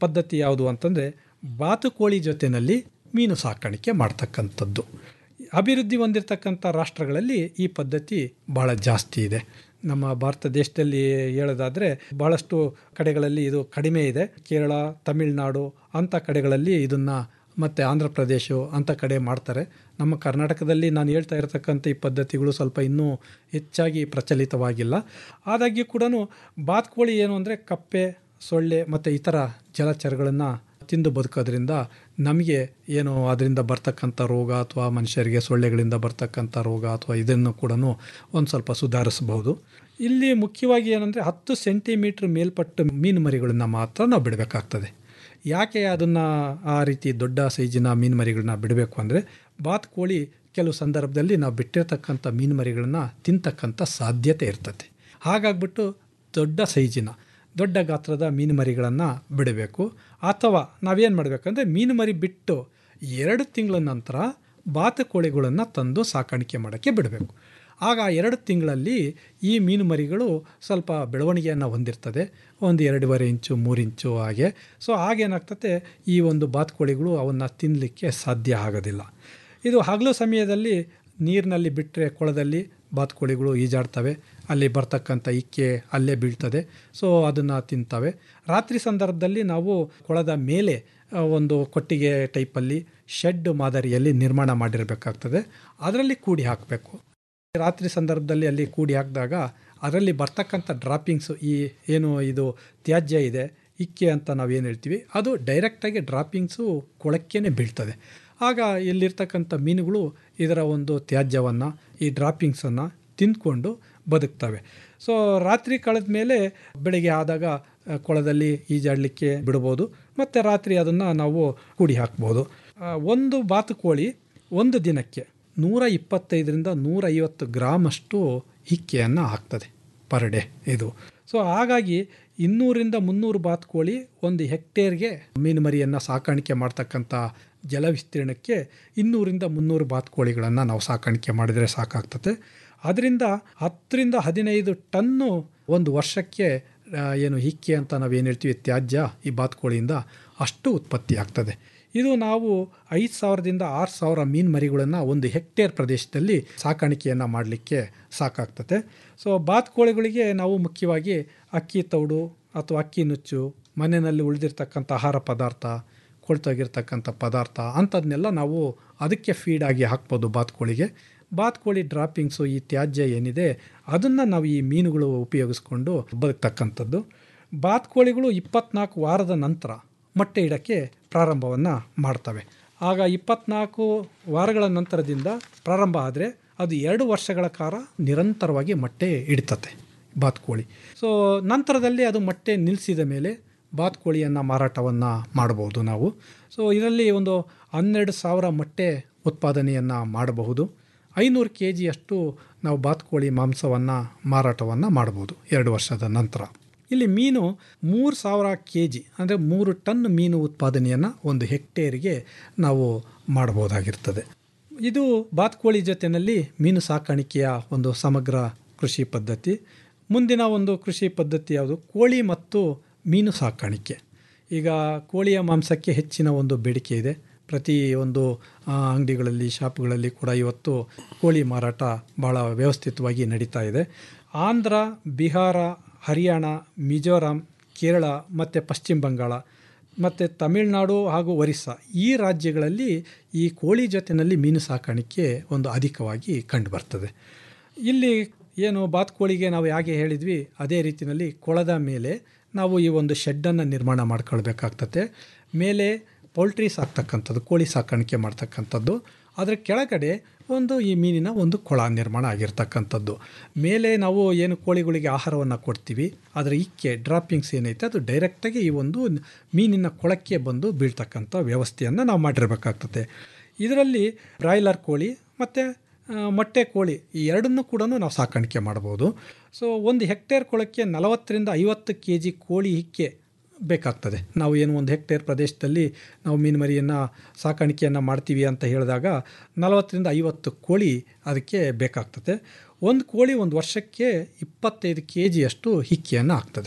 A: ಪದ್ಧತಿ ಯಾವುದು ಅಂತಂದರೆ ಬಾತುಕೋಳಿ ಜೊತೆಯಲ್ಲಿ ಮೀನು ಸಾಕಾಣಿಕೆ ಮಾಡ್ತಕ್ಕಂಥದ್ದು ಅಭಿವೃದ್ಧಿ ಹೊಂದಿರತಕ್ಕಂಥ ರಾಷ್ಟ್ರಗಳಲ್ಲಿ ಈ ಪದ್ಧತಿ ಭಾಳ ಜಾಸ್ತಿ ಇದೆ ನಮ್ಮ ಭಾರತ ದೇಶದಲ್ಲಿ ಹೇಳೋದಾದರೆ ಭಾಳಷ್ಟು ಕಡೆಗಳಲ್ಲಿ ಇದು ಕಡಿಮೆ ಇದೆ ಕೇರಳ ತಮಿಳುನಾಡು ಅಂಥ ಕಡೆಗಳಲ್ಲಿ ಇದನ್ನು ಮತ್ತು ಆಂಧ್ರ ಪ್ರದೇಶ ಅಂಥ ಕಡೆ ಮಾಡ್ತಾರೆ ನಮ್ಮ ಕರ್ನಾಟಕದಲ್ಲಿ ನಾನು ಹೇಳ್ತಾ ಇರತಕ್ಕಂಥ ಈ ಪದ್ಧತಿಗಳು ಸ್ವಲ್ಪ ಇನ್ನೂ ಹೆಚ್ಚಾಗಿ ಪ್ರಚಲಿತವಾಗಿಲ್ಲ ಆದಾಗ್ಯೂ ಕೂಡ ಬಾತ್ಕೋಳಿ ಏನು ಅಂದರೆ ಕಪ್ಪೆ ಸೊಳ್ಳೆ ಮತ್ತು ಇತರ ಜಲಚರಗಳನ್ನು ತಿಂದು ಬದುಕೋದ್ರಿಂದ ನಮಗೆ ಏನು ಅದರಿಂದ ಬರ್ತಕ್ಕಂಥ ರೋಗ ಅಥವಾ ಮನುಷ್ಯರಿಗೆ ಸೊಳ್ಳೆಗಳಿಂದ ಬರ್ತಕ್ಕಂಥ ರೋಗ ಅಥವಾ ಇದನ್ನು ಕೂಡ ಒಂದು ಸ್ವಲ್ಪ ಸುಧಾರಿಸ್ಬೋದು ಇಲ್ಲಿ ಮುಖ್ಯವಾಗಿ ಏನಂದರೆ ಹತ್ತು ಸೆಂಟಿಮೀಟ್ರ್ ಮೇಲ್ಪಟ್ಟ ಮೀನು ಮರಿಗಳನ್ನ ಮಾತ್ರ ನಾವು ಬಿಡಬೇಕಾಗ್ತದೆ ಯಾಕೆ ಅದನ್ನು ಆ ರೀತಿ ದೊಡ್ಡ ಸೈಜಿನ ಮೀನು ಮರಿಗಳನ್ನ ಬಿಡಬೇಕು ಅಂದರೆ ಬಾತುಕೋಳಿ ಕೆಲವು ಸಂದರ್ಭದಲ್ಲಿ ನಾವು ಬಿಟ್ಟಿರ್ತಕ್ಕಂಥ ಮೀನು ಮರಿಗಳನ್ನ ತಿಂತಕ್ಕಂಥ ಸಾಧ್ಯತೆ ಇರ್ತದೆ ಹಾಗಾಗ್ಬಿಟ್ಟು ದೊಡ್ಡ ಸೈಜಿನ ದೊಡ್ಡ ಗಾತ್ರದ ಮೀನು ಮರಿಗಳನ್ನು ಬಿಡಬೇಕು ಅಥವಾ ನಾವೇನು ಮಾಡಬೇಕಂದ್ರೆ ಮೀನು ಮರಿ ಬಿಟ್ಟು ಎರಡು ತಿಂಗಳ ನಂತರ ಬಾತುಕೋಳಿಗಳನ್ನು ತಂದು ಸಾಕಾಣಿಕೆ ಮಾಡೋಕ್ಕೆ ಬಿಡಬೇಕು ಆಗ ಆ ಎರಡು ತಿಂಗಳಲ್ಲಿ ಈ ಮೀನು ಮರಿಗಳು ಸ್ವಲ್ಪ ಬೆಳವಣಿಗೆಯನ್ನು ಹೊಂದಿರ್ತದೆ ಒಂದು ಎರಡೂವರೆ ಇಂಚು ಮೂರು ಇಂಚು ಹಾಗೆ ಸೊ ಆಗೇನಾಗ್ತದೆ ಈ ಒಂದು ಬಾತುಕೋಳಿಗಳು ಅವನ್ನು ತಿನ್ನಲಿಕ್ಕೆ ಸಾಧ್ಯ ಆಗೋದಿಲ್ಲ ಇದು ಹಗಲು ಸಮಯದಲ್ಲಿ ನೀರಿನಲ್ಲಿ ಬಿಟ್ಟರೆ ಕೊಳದಲ್ಲಿ ಬಾತುಕೋಳಿಗಳು ಈಜಾಡ್ತವೆ ಅಲ್ಲಿ ಬರ್ತಕ್ಕಂಥ ಇಕ್ಕೆ ಅಲ್ಲೇ ಬೀಳ್ತದೆ ಸೊ ಅದನ್ನು ತಿಂತವೆ ರಾತ್ರಿ ಸಂದರ್ಭದಲ್ಲಿ ನಾವು ಕೊಳದ ಮೇಲೆ ಆ, ಒಂದು ಕೊಟ್ಟಿಗೆ ಟೈಪಲ್ಲಿ ಶೆಡ್ ಮಾದರಿಯಲ್ಲಿ ನಿರ್ಮಾಣ ಮಾಡಿರಬೇಕಾಗ್ತದೆ ಅದರಲ್ಲಿ ಕೂಡಿ ಹಾಕಬೇಕು ರಾತ್ರಿ ಸಂದರ್ಭದಲ್ಲಿ ಅಲ್ಲಿ ಕೂಡಿ ಹಾಕಿದಾಗ ಅದರಲ್ಲಿ ಬರ್ತಕ್ಕಂಥ ಡ್ರಾಪಿಂಗ್ಸು ಈ ಏನು ಇದು ತ್ಯಾಜ್ಯ ಇದೆ ಇಕ್ಕೆ ಅಂತ ನಾವೇನು ಹೇಳ್ತೀವಿ ಅದು ಡೈರೆಕ್ಟಾಗಿ ಡ್ರಾಪಿಂಗ್ಸು ಕೊಳಕ್ಕೇ ಬೀಳ್ತದೆ ಆಗ ಇಲ್ಲಿರ್ತಕ್ಕಂಥ ಮೀನುಗಳು ಇದರ ಒಂದು ತ್ಯಾಜ್ಯವನ್ನು ಈ ಡ್ರಾಪಿಂಗ್ಸನ್ನು ತಿಂದ್ಕೊಂಡು ಬದುಕ್ತವೆ ಸೊ ರಾತ್ರಿ ಕಳೆದ ಮೇಲೆ ಬೆಳಗ್ಗೆ ಆದಾಗ ಆ, ಕೊಳದಲ್ಲಿ ಈಜಾಡಲಿಕ್ಕೆ ಬಿಡ್ಬೋದು ಮತ್ತು ರಾತ್ರಿ ಅದನ್ನು ನಾವು ಕೂಡಿ ಹಾಕ್ಬೋದು ಆ, ಒಂದು ಬಾತುಕೋಳಿ ಒಂದು ದಿನಕ್ಕೆ ನೂರ ಇಪ್ಪತ್ತೈದರಿಂದ ನೂರೈವತ್ತು ಗ್ರಾಮಷ್ಟು ಇಕ್ಕೆಯನ್ನು ಹಾಕ್ತದೆ ಪರ್ ಡೇ ಇದು ಸೊ ಹಾಗಾಗಿ ಇನ್ನೂರಿಂದ ಮುನ್ನೂರು ಬಾತುಕೋಳಿ ಒಂದು ಹೆಕ್ಟೇರ್ಗೆ ಮೀನು ಮರಿಯನ್ನು ಸಾಕಾಣಿಕೆ ಮಾಡ್ತಕ್ಕಂಥ ಜಲ ವಿಸ್ತೀರ್ಣಕ್ಕೆ ಇನ್ನೂರಿಂದ ಮುನ್ನೂರು ಬಾತುಕೋಳಿಗಳನ್ನು ನಾವು ಸಾಕಾಣಿಕೆ ಮಾಡಿದರೆ ಸಾಕಾಗ್ತದೆ ಅದರಿಂದ ಹತ್ತರಿಂದ ಹದಿನೈದು ಟನ್ನು ಒಂದು ವರ್ಷಕ್ಕೆ ಆ, ಏನು ಹಿಕ್ಕೆ ಅಂತ ನಾವೇನು ಹೇಳ್ತೀವಿ ತ್ಯಾಜ್ಯ ಈ ಬಾತುಕೋಳಿಯಿಂದ ಅಷ್ಟು ಉತ್ಪತ್ತಿ ಆಗ್ತದೆ ಇದು ನಾವು ಐದು ಸಾವಿರದಿಂದ ಆರು ಸಾವಿರ ಮೀನು ಮರಿಗಳನ್ನು ಒಂದು ಹೆಕ್ಟೇರ್ ಪ್ರದೇಶದಲ್ಲಿ ಸಾಕಾಣಿಕೆಯನ್ನು ಮಾಡಲಿಕ್ಕೆ ಸಾಕಾಗ್ತದೆ ಸೊ ಬಾತುಕೋಳಿಗಳಿಗೆ ನಾವು ಮುಖ್ಯವಾಗಿ ಅಕ್ಕಿ ತೌಡು ಅಥವಾ ಅಕ್ಕಿ ನುಚ್ಚು ಮನೆಯಲ್ಲಿ ಉಳಿದಿರ್ತಕ್ಕಂಥ ಆಹಾರ ಪದಾರ್ಥ ಕೊಳ್ತೋಗಿರ್ತಕ್ಕಂಥ ಪದಾರ್ಥ ಅಂಥದನ್ನೆಲ್ಲ ನಾವು ಅದಕ್ಕೆ ಫೀಡಾಗಿ ಹಾಕ್ಬೋದು ಬಾತುಕೋಳಿಗೆ ಬಾತುಕೋಳಿ ಡ್ರಾಪಿಂಗ್ಸು ಈ ತ್ಯಾಜ್ಯ ಏನಿದೆ ಅದನ್ನು ನಾವು ಈ ಮೀನುಗಳು ಉಪಯೋಗಿಸ್ಕೊಂಡು ಬದುಕ್ತಕ್ಕಂಥದ್ದು ಬಾತುಕೋಳಿಗಳು ಇಪ್ಪತ್ನಾಲ್ಕು ವಾರದ ನಂತರ ಮೊಟ್ಟೆ ಇಡೋಕ್ಕೆ ಪ್ರಾರಂಭವನ್ನು ಮಾಡ್ತವೆ ಆಗ ಇಪ್ಪತ್ನಾಲ್ಕು ವಾರಗಳ ನಂತರದಿಂದ ಪ್ರಾರಂಭ ಆದರೆ ಅದು ಎರಡು ವರ್ಷಗಳ ಕಾಲ ನಿರಂತರವಾಗಿ ಮೊಟ್ಟೆ ಇಡ್ತತೆ ಬಾತುಕೋಳಿ ಸೊ ನಂತರದಲ್ಲಿ ಅದು ಮೊಟ್ಟೆ ನಿಲ್ಲಿಸಿದ ಮೇಲೆ ಬಾತುಕೋಳಿಯನ್ನು ಮಾರಾಟವನ್ನು ಮಾಡ್ಬೋದು ನಾವು ಸೊ ಇದರಲ್ಲಿ ಒಂದು ಹನ್ನೆರಡು ಸಾವಿರ ಮೊಟ್ಟೆ ಉತ್ಪಾದನೆಯನ್ನು ಮಾಡಬಹುದು ಐನೂರು ಕೆ ಜಿಯಷ್ಟು ನಾವು ಬಾತುಕೋಳಿ ಮಾಂಸವನ್ನು ಮಾರಾಟವನ್ನು ಮಾಡ್ಬೋದು ಎರಡು ವರ್ಷದ ನಂತರ ಇಲ್ಲಿ ಮೀನು ಮೂರು ಸಾವಿರ ಕೆ ಜಿ ಅಂದರೆ ಮೂರು ಟನ್ ಮೀನು ಉತ್ಪಾದನೆಯನ್ನು ಒಂದು ಹೆಕ್ಟೇರಿಗೆ ನಾವು ಮಾಡ್ಬೋದಾಗಿರ್ತದೆ ಇದು ಬಾತುಕೋಳಿ ಜೊತೆಯಲ್ಲಿ ಮೀನು ಸಾಕಾಣಿಕೆಯ ಒಂದು ಸಮಗ್ರ ಕೃಷಿ ಪದ್ಧತಿ ಮುಂದಿನ ಒಂದು ಕೃಷಿ ಪದ್ಧತಿ ಯಾವುದು ಕೋಳಿ ಮತ್ತು ಮೀನು ಸಾಕಾಣಿಕೆ ಈಗ ಕೋಳಿಯ ಮಾಂಸಕ್ಕೆ ಹೆಚ್ಚಿನ ಒಂದು ಬೇಡಿಕೆ ಇದೆ ಪ್ರತಿ ಒಂದು ಆ, ಅಂಗಡಿಗಳಲ್ಲಿ ಶಾಪ್ಗಳಲ್ಲಿ ಕೂಡ ಇವತ್ತು ಕೋಳಿ ಮಾರಾಟ ಭಾಳ ವ್ಯವಸ್ಥಿತವಾಗಿ ನಡೀತಾ ಇದೆ ಆಂಧ್ರ ಬಿಹಾರ ಹರಿಯಾಣ ಮಿಜೋರಾಂ ಕೇರಳ ಮತ್ತು ಪಶ್ಚಿಮ ಬಂಗಾಳ ಮತ್ತು ತಮಿಳುನಾಡು ಹಾಗೂ ಒರಿಸ್ಸಾ ಈ ರಾಜ್ಯಗಳಲ್ಲಿ ಈ ಕೋಳಿ ಜೊತೆಯಲ್ಲಿ ಮೀನು ಸಾಕಾಣಿಕೆ ಒಂದು ಅಧಿಕವಾಗಿ ಕಂಡುಬರ್ತದೆ ಇಲ್ಲಿ ಏನು ಬಾತುಕೋಳಿಗೆ ನಾವು ಹೇಗೆ ಹೇಳಿದ್ವಿ ಅದೇ ರೀತಿಯಲ್ಲಿ ಕೊಳದ ಮೇಲೆ ನಾವು ಈ ಒಂದು ಶೆಡ್ಡನ್ನು ನಿರ್ಮಾಣ ಮಾಡ್ಕೊಳ್ಬೇಕಾಗ್ತದೆ ಮೇಲೆ ಪೌಲ್ಟ್ರಿ ಸಾಕ್ತಕ್ಕಂಥದ್ದು ಕೋಳಿ ಸಾಕಾಣಿಕೆ ಮಾಡ್ತಕ್ಕಂಥದ್ದು ಅದರ ಕೆಳಗಡೆ ಒಂದು ಈ ಮೀನಿನ ಒಂದು ಕೊಳ ನಿರ್ಮಾಣ ಆಗಿರ್ತಕ್ಕಂಥದ್ದು ಮೇಲೆ ನಾವು ಏನು ಕೋಳಿಗಳಿಗೆ ಆಹಾರವನ್ನು ಕೊಡ್ತೀವಿ ಅದರ ಇಕ್ಕೆ ಡ್ರಾಪಿಂಗ್ಸ್ ಏನೈತೆ ಅದು ಡೈರೆಕ್ಟಾಗಿ ಈ ಒಂದು ಮೀನಿನ ಕೊಳಕ್ಕೆ ಬಂದು ಬೀಳ್ತಕ್ಕಂಥ ವ್ಯವಸ್ಥೆಯನ್ನು ನಾವು ಮಾಡಿರಬೇಕಾಗ್ತದೆ ಇದರಲ್ಲಿ ಬ್ರಾಯ್ಲರ್ ಕೋಳಿ ಮತ್ತು ಆ, ಮೊಟ್ಟೆ ಕೋಳಿ ಈ ಎರಡನ್ನೂ ಕೂಡ ನಾವು ಸಾಕಾಣಿಕೆ ಮಾಡ್ಬೋದು ಸೊ ಒಂದು ಹೆಕ್ಟೇರ್ ಕೊಳಕ್ಕೆ ನಲವತ್ತರಿಂದ ಐವತ್ತು ಕೆ ಜಿ ಕೋಳಿ ಹಿಕ್ಕೆ ಬೇಕಾಗ್ತದೆ ನಾವು ಏನು ಒಂದು ಹೆಕ್ಟೇರ್ ಪ್ರದೇಶದಲ್ಲಿ ನಾವು ಮೀನು ಮರಿಯನ್ನು ಸಾಕಾಣಿಕೆಯನ್ನು ಮಾಡ್ತೀವಿ ಅಂತ ಹೇಳಿದಾಗ ನಲವತ್ತರಿಂದ ಐವತ್ತು ಕೋಳಿ ಅದಕ್ಕೆ ಬೇಕಾಗ್ತದೆ ಒಂದು ಕೋಳಿ ಒಂದು ವರ್ಷಕ್ಕೆ ಇಪ್ಪತ್ತೈದು ಕೆ ಜಿಯಷ್ಟು ಹಿಕ್ಕಿಯನ್ನು ಹಾಕ್ತದೆ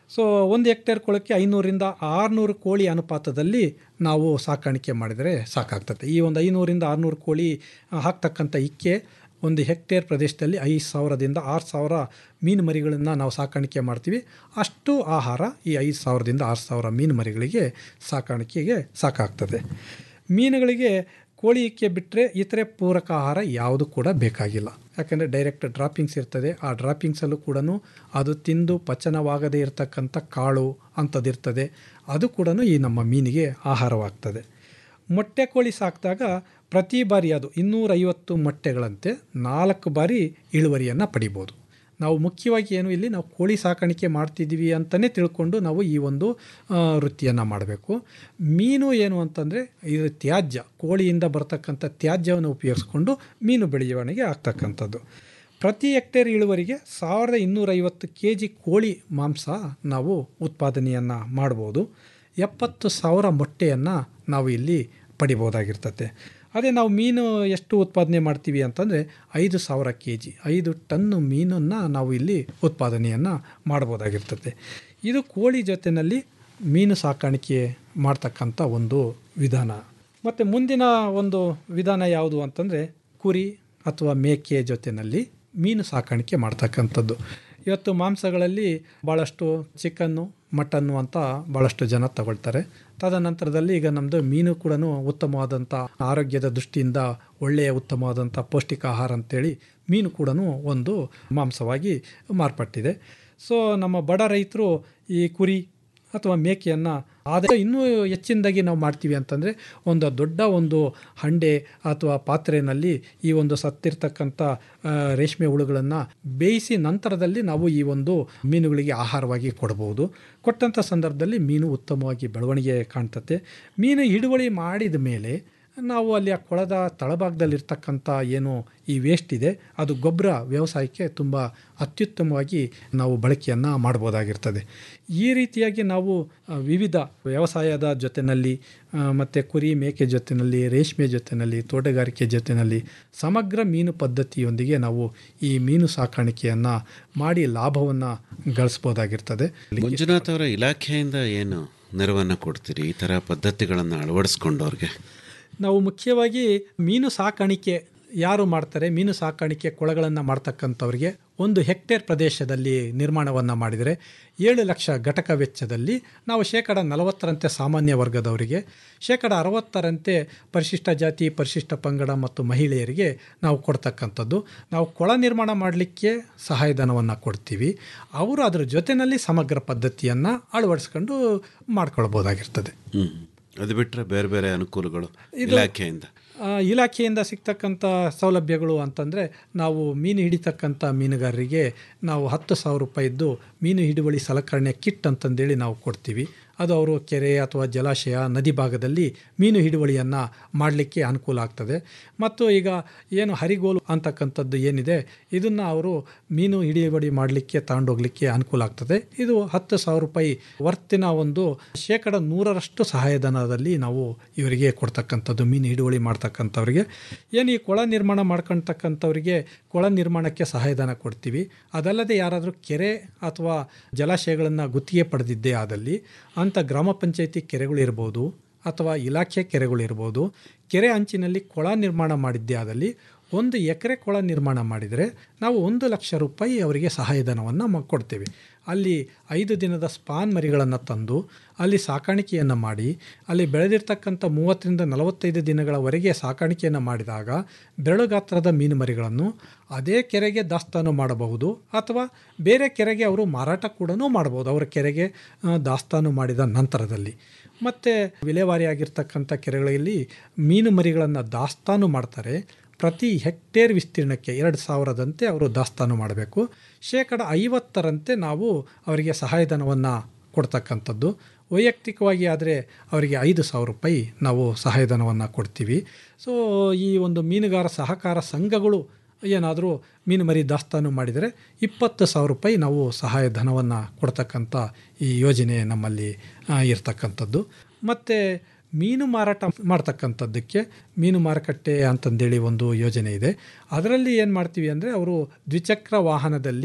A: ಸೊ ಒಂದು ಹೆಕ್ಟೇರ್ ಕೊಳಕ್ಕೆ ಐನೂರಿಂದ ಆರುನೂರು ಕೋಳಿ ಅನುಪಾತದಲ್ಲಿ ನಾವು ಸಾಕಾಣಿಕೆ ಮಾಡಿದರೆ ಸಾಕಾಗ್ತದೆ ಈ ಒಂದು ಐನೂರಿಂದ ಆರುನೂರು ಕೋಳಿ ಆ, ಹಾಕ್ತಕ್ಕಂಥ ಇಕ್ಕೆ ಒಂದು ಹೆಕ್ಟೇರ್ ಪ್ರದೇಶದಲ್ಲಿ ಐದು ಸಾವಿರದಿಂದ ಆರು ಸಾವಿರ ಮೀನು ಮರಿಗಳನ್ನು ನಾವು ಸಾಕಾಣಿಕೆ ಮಾಡ್ತೀವಿ ಅಷ್ಟು ಆಹಾರ ಈ ಐದು ಸಾವಿರದಿಂದ ಆರು ಸಾವಿರ ಮೀನು ಮರಿಗಳಿಗೆ ಸಾಕಾಣಿಕೆಗೆ ಸಾಕಾಗ್ತದೆ ಮೀನುಗಳಿಗೆ ಕೋಳಿ ಇಕ್ಕೆ ಬಿಟ್ಟರೆ ಇತರೆ ಪೂರಕ ಆಹಾರ ಯಾವುದು ಕೂಡ ಬೇಕಾಗಿಲ್ಲ ಯಾಕಂದರೆ ಡೈರೆಕ್ಟ್ ಡ್ರಾಪಿಂಗ್ಸ್ ಇರ್ತದೆ ಆ ಡ್ರಾಪಿಂಗ್ಸಲ್ಲೂ ಕೂಡ ಅದು ತಿಂದು ಪಚನವಾಗದೇ ಇರತಕ್ಕಂಥ ಕಾಳು ಅಂಥದ್ದಿರ್ತದೆ ಅದು ಕೂಡ ಈ ನಮ್ಮ ಮೀನಿಗೆ ಆಹಾರವಾಗ್ತದೆ ಮೊಟ್ಟೆ ಕೋಳಿ ಸಾಕಿದಾಗ ಪ್ರತಿ ಬಾರಿ ಅದು ಇನ್ನೂರೈವತ್ತು ಮೊಟ್ಟೆಗಳಂತೆ ನಾಲ್ಕು ಬಾರಿ ಇಳುವರಿಯನ್ನು ಪಡಿಬೋದು ನಾವು ಮುಖ್ಯವಾಗಿ ಏನು ಇಲ್ಲಿ ನಾವು ಕೋಳಿ ಸಾಕಾಣಿಕೆ ಮಾಡ್ತಿದ್ದೀವಿ ಅಂತಲೇ ತಿಳ್ಕೊಂಡು ನಾವು ಈ ಒಂದು ವೃತ್ತಿಯನ್ನು ಮಾಡಬೇಕು ಮೀನು ಏನು ಅಂತಂದರೆ ಇದು ತ್ಯಾಜ್ಯ ಕೋಳಿಯಿಂದ ಬರ್ತಕ್ಕಂಥ ತ್ಯಾಜ್ಯವನ್ನು ಉಪಯೋಗಿಸ್ಕೊಂಡು ಮೀನು ಬೆಳವಣಿಗೆ ಆಗ್ತಕ್ಕಂಥದ್ದು ಪ್ರತಿ ಹೆಕ್ಟೇರ್ ಇಳುವರಿಗೆ ಸಾವಿರದ ಇನ್ನೂರೈವತ್ತು ಕೆ ಜಿ ಕೋಳಿ ಮಾಂಸ ನಾವು ಉತ್ಪಾದನೆಯನ್ನು ಮಾಡ್ಬೋದು ಎಪ್ಪತ್ತು ಸಾವಿರ ಮೊಟ್ಟೆಯನ್ನು ನಾವು ಇಲ್ಲಿ ಪಡಿಬೋದಾಗಿರ್ತದೆ ಅದೇ ನಾವು ಮೀನು ಎಷ್ಟು ಉತ್ಪಾದನೆ ಮಾಡ್ತೀವಿ ಅಂತಂದರೆ ಐದು ಸಾವಿರ ಕೆ ಜಿ ಐದು ಟನ್ನು ಮೀನನ್ನು ನಾವು ಇಲ್ಲಿ ಉತ್ಪಾದನೆಯನ್ನು ಮಾಡ್ಬೋದಾಗಿರ್ತದೆ ಇದು ಕೋಳಿ ಜೊತೆಯಲ್ಲಿ ಮೀನು ಸಾಕಾಣಿಕೆ ಮಾಡ್ತಕ್ಕಂಥ ಒಂದು ವಿಧಾನ ಮತ್ತು ಮುಂದಿನ ಒಂದು ವಿಧಾನ ಯಾವುದು ಅಂತಂದರೆ ಕುರಿ ಅಥವಾ ಮೇಕೆ ಜೊತೆಯಲ್ಲಿ ಮೀನು ಸಾಕಾಣಿಕೆ ಮಾಡ್ತಕ್ಕಂಥದ್ದು ಇವತ್ತು ಮಾಂಸಗಳಲ್ಲಿ ಭಾಳಷ್ಟು ಚಿಕನ್ನು ಮಟನ್ನು ಅಂತ ಭಾಳಷ್ಟು ಜನ ತಗೊಳ್ತಾರೆ ತದನಂತರದಲ್ಲಿ ಈಗ ನಮ್ಮದು ಮೀನು ಕೂಡ ಉತ್ತಮವಾದಂಥ ಆರೋಗ್ಯದ ದೃಷ್ಟಿಯಿಂದ ಒಳ್ಳೆಯ ಉತ್ತಮವಾದಂಥ ಪೌಷ್ಟಿಕ ಆಹಾರ ಅಂತೇಳಿ ಮೀನು ಕೂಡ ಒಂದು ಮಾಂಸವಾಗಿ ಮಾರ್ಪಟ್ಟಿದೆ ಸೊ ನಮ್ಮ ಬಡ ರೈತರು ಈ ಕುರಿ ಅಥವಾ ಮೇಕೆಯನ್ನು ಆದರೆ ಇನ್ನೂ ಹೆಚ್ಚಿನದಾಗಿ ನಾವು ಮಾಡ್ತೀವಿ ಅಂತಂದರೆ ಒಂದು ದೊಡ್ಡ ಒಂದು ಹಂಡೆ ಅಥವಾ ಪಾತ್ರೆಯಲ್ಲಿ ಈ ಒಂದು ಸತ್ತಿರ್ತಕ್ಕಂಥ ಆ, ರೇಷ್ಮೆ ಹುಳುಗಳನ್ನು ಬೇಯಿಸಿ ನಂತರದಲ್ಲಿ ನಾವು ಈ ಒಂದು ಮೀನುಗಳಿಗೆ ಆಹಾರವಾಗಿ ಕೊಡ್ಬೋದು ಕೊಟ್ಟಂಥ ಸಂದರ್ಭದಲ್ಲಿ ಮೀನು ಉತ್ತಮವಾಗಿ ಬೆಳವಣಿಗೆ ಕಾಣ್ತತೆ ಮೀನು ಹಿಡುವಳಿ ಮಾಡಿದ ಮೇಲೆ ನಾವು ಅಲ್ಲಿ ಆ ಕೊಳದ ತಳಭಾಗದಲ್ಲಿರ್ತಕ್ಕಂಥ ಏನು ಈ ವೇಸ್ಟ್ ಇದೆ ಅದು ಗೊಬ್ಬರ ವ್ಯವಸಾಯಕ್ಕೆ ತುಂಬ ಅತ್ಯುತ್ತಮವಾಗಿ ನಾವು ಬಳಕೆಯನ್ನು ಮಾಡ್ಬೋದಾಗಿರ್ತದೆ ಈ ರೀತಿಯಾಗಿ ನಾವು ಆ, ವಿವಿಧ ವ್ಯವಸಾಯದ ಜೊತೆಯಲ್ಲಿ ಮತ್ತು ಕುರಿ ಮೇಕೆ ಜೊತೆಯಲ್ಲಿ ರೇಷ್ಮೆ ಜೊತೆಯಲ್ಲಿ ತೋಟಗಾರಿಕೆ ಜೊತೆಯಲ್ಲಿ ಸಮಗ್ರ ಮೀನು ಪದ್ಧತಿಯೊಂದಿಗೆ ನಾವು ಈ ಮೀನು ಸಾಕಾಣಿಕೆಯನ್ನು ಮಾಡಿ ಲಾಭವನ್ನು ಗಳಿಸ್ಬೋದಾಗಿರ್ತದೆ
B: ಮಂಜುನಾಥ್ ಅವರ ಇಲಾಖೆಯಿಂದ ಏನು ನೆರವನ್ನು ಕೊಡ್ತೀರಿ ಈ ಥರ ಪದ್ಧತಿಗಳನ್ನು ಅಳವಡಿಸ್ಕೊಂಡವ್ರಿಗೆ
A: ನಾವು ಮುಖ್ಯವಾಗಿ ಮೀನು ಸಾಕಾಣಿಕೆ ಯಾರು ಮಾಡ್ತಾರೆ ಮೀನು ಸಾಕಾಣಿಕೆ ಕೊಳಗಳನ್ನು ಮಾಡ್ತಕ್ಕಂಥವ್ರಿಗೆ ಒಂದು ಹೆಕ್ಟೇರ್ ಪ್ರದೇಶದಲ್ಲಿ ನಿರ್ಮಾಣವನ್ನು ಮಾಡಿದರೆ ಏಳು ಲಕ್ಷ ಘಟಕ ವೆಚ್ಚದಲ್ಲಿ ನಾವು ಶೇಕಡ ನಲವತ್ತರಂತೆ ಸಾಮಾನ್ಯ ವರ್ಗದವರಿಗೆ ಶೇಕಡ ಅರವತ್ತರಂತೆ ಪರಿಶಿಷ್ಟ ಜಾತಿ ಪರಿಶಿಷ್ಟ ಪಂಗಡ ಮತ್ತು ಮಹಿಳೆಯರಿಗೆ ನಾವು ಕೊಡ್ತಕ್ಕಂಥದ್ದು ನಾವು ಕೊಳ ನಿರ್ಮಾಣ ಮಾಡಲಿಕ್ಕೆ ಸಹಾಯಧನವನ್ನು ಕೊಡ್ತೀವಿ ಅವರು ಅದರ ಜೊತೆಯಲ್ಲಿ ಸಮಗ್ರ ಪದ್ಧತಿಯನ್ನು ಅಳವಡಿಸ್ಕೊಂಡು ಮಾಡ್ಕೊಳ್ಬೋದಾಗಿರ್ತದೆ
B: ಹ್ಮ್ ಅದು ಬಿಟ್ಟರೆ ಬೇರೆ ಬೇರೆ ಅನುಕೂಲಗಳು ಇಲಾಖೆಯಿಂದ
A: ಆ, ಇಲಾಖೆಯಿಂದ ಸಿಗ್ತಕ್ಕಂಥ ಸೌಲಭ್ಯಗಳು ಅಂತಂದರೆ ನಾವು ಮೀನು ಹಿಡಿತಕ್ಕಂಥ ಮೀನುಗಾರರಿಗೆ ನಾವು ಹತ್ತು ಸಾವಿರ ರೂಪಾಯಿದ್ದು ಮೀನು ಹಿಡುವಳಿ ಸಲಕರಣೆ ಕಿಟ್ ಅಂತಂದೇಳಿ ನಾವು ಕೊಡ್ತೀವಿ ಅದು ಅವರು ಕೆರೆ ಅಥವಾ ಜಲಾಶಯ ನದಿ ಭಾಗದಲ್ಲಿ ಮೀನು ಹಿಡುವಳಿಯನ್ನು ಮಾಡಲಿಕ್ಕೆ ಅನುಕೂಲ ಆಗ್ತದೆ ಮತ್ತು ಈಗ ಏನು ಹರಿಗೋಲು ಅಂತಕ್ಕಂಥದ್ದು ಏನಿದೆ ಇದನ್ನು ಅವರು ಮೀನು ಹಿಡಿಯುವಳಿ ಮಾಡಲಿಕ್ಕೆ ತಗೊಂಡೋಗ್ಲಿಕ್ಕೆ ಅನುಕೂಲ ಆಗ್ತದೆ ಇದು ಹತ್ತು ಸಾವಿರ ರೂಪಾಯಿ ವರ್ತಿನ ಒಂದು ಶೇಕಡ ನೂರರಷ್ಟು ಸಹಾಯಧನದಲ್ಲಿ ನಾವು ಇವರಿಗೆ ಕೊಡ್ತಕ್ಕಂಥದ್ದು ಮೀನು ಹಿಡುವಳಿ ಮಾಡ್ತಕ್ಕಂಥವ್ರಿಗೆ ಏನು ಈ ಕೊಳ ನಿರ್ಮಾಣ ಮಾಡ್ಕೊಳ್ತಕ್ಕಂಥವ್ರಿಗೆ ಕೊಳ ನಿರ್ಮಾಣಕ್ಕೆ ಸಹಾಯಧನ ಕೊಡ್ತೀವಿ ಅದಲ್ಲದೆ ಯಾರಾದರೂ ಕೆರೆ ಅಥವಾ ಜಲಾಶಯಗಳನ್ನು ಗುತ್ತಿಗೆ ಪಡೆದಿದ್ದೇ ಆದಲ್ಲಿ ಅಂಥ ಗ್ರಾಮ ಪಂಚಾಯಿತಿ ಕೆರೆಗಳು ಇರ್ಬೋದು ಅಥವಾ ಇಲಾಖೆ ಕೆರೆಗಳು ಇರ್ಬೋದು ಕೆರೆ ಅಂಚಿನಲ್ಲಿ ಕೊಳ ನಿರ್ಮಾಣ ಮಾಡಿದ್ದೇ ಆದಲ್ಲಿ ಒಂದು ಎಕರೆ ಕೊಳ ನಿರ್ಮಾಣ ಮಾಡಿದರೆ ನಾವು ಒಂದು ಲಕ್ಷ ರೂಪಾಯಿ ಅವರಿಗೆ ಸಹಾಯಧನವನ್ನು ಮ ಕೊಡ್ತೇವೆ ಅಲ್ಲಿ ಐದು ದಿನದ ಸ್ಪಾನ್ ಮರಿಗಳನ್ನು ತಂದು ಅಲ್ಲಿ ಸಾಕಾಣಿಕೆಯನ್ನು ಮಾಡಿ ಅಲ್ಲಿ ಬೆಳೆದಿರ್ತಕ್ಕಂಥ ಮೂವತ್ತರಿಂದ ನಲವತ್ತೈದು ದಿನಗಳವರೆಗೆ ಸಾಕಾಣಿಕೆಯನ್ನು ಮಾಡಿದಾಗ ಬೆರಳು ಗಾತ್ರದ ಮೀನು ಮರಿಗಳನ್ನು ಅದೇ ಕೆರೆಗೆ ದಾಸ್ತಾನು ಮಾಡಬಹುದು ಅಥವಾ ಬೇರೆ ಕೆರೆಗೆ ಅವರು ಮಾರಾಟ ಕೂಡ ಮಾಡ್ಬೋದು ಅವರ ಕೆರೆಗೆ ಆ, ದಾಸ್ತಾನು ಮಾಡಿದ ನಂತರದಲ್ಲಿ ಮತ್ತು ವಿಲೇವಾರಿಯಾಗಿರ್ತಕ್ಕಂಥ ಕೆರೆಗಳಲ್ಲಿ ಮೀನು ಮರಿಗಳನ್ನು ದಾಸ್ತಾನು ಮಾಡ್ತಾರೆ ಪ್ರತಿ ಹೆಕ್ಟೇರ್ ವಿಸ್ತೀರ್ಣಕ್ಕೆ ಎರಡು ಸಾವಿರದಂತೆ ಅವರು ದಾಸ್ತಾನು ಮಾಡಬೇಕು ಶೇಕಡ ಐವತ್ತರಂತೆ ನಾವು ಅವರಿಗೆ ಸಹಾಯಧನವನ್ನು ಕೊಡ್ತಕ್ಕಂಥದ್ದು ವೈಯಕ್ತಿಕವಾಗಿ ಆದರೆ ಅವರಿಗೆ ಐದು ಸಾವಿರ ರೂಪಾಯಿ ನಾವು ಸಹಾಯಧನವನ್ನು ಕೊಡ್ತೀವಿ ಸೊ ಈ ಒಂದು ಮೀನುಗಾರ ಸಹಕಾರ ಸಂಘಗಳು ಏನಾದರೂ ಮೀನು ಮರಿ ದಾಸ್ತಾನು ಮಾಡಿದರೆ ಇಪ್ಪತ್ತು ಸಾವಿರ ರೂಪಾಯಿ ನಾವು ಸಹಾಯಧನವನ್ನು ಕೊಡ್ತಕ್ಕಂಥ ಈ ಯೋಜನೆ ನಮ್ಮಲ್ಲಿ ಆ, ಇರ್ತಕ್ಕಂಥದ್ದು ಮತ್ತು ಮೀನು ಮಾರಾಟ ಮಾಡ್ತಕ್ಕಂಥದ್ದಕ್ಕೆ ಮೀನು ಮಾರುಕಟ್ಟೆ ಅಂತಂದೇಳಿ ಒಂದು ಯೋಜನೆ ಇದೆ ಅದರಲ್ಲಿ ಏನು ಮಾಡ್ತೀವಿ ಅಂದರೆ ಅವರು ದ್ವಿಚಕ್ರ ವಾಹನದಲ್ಲಿ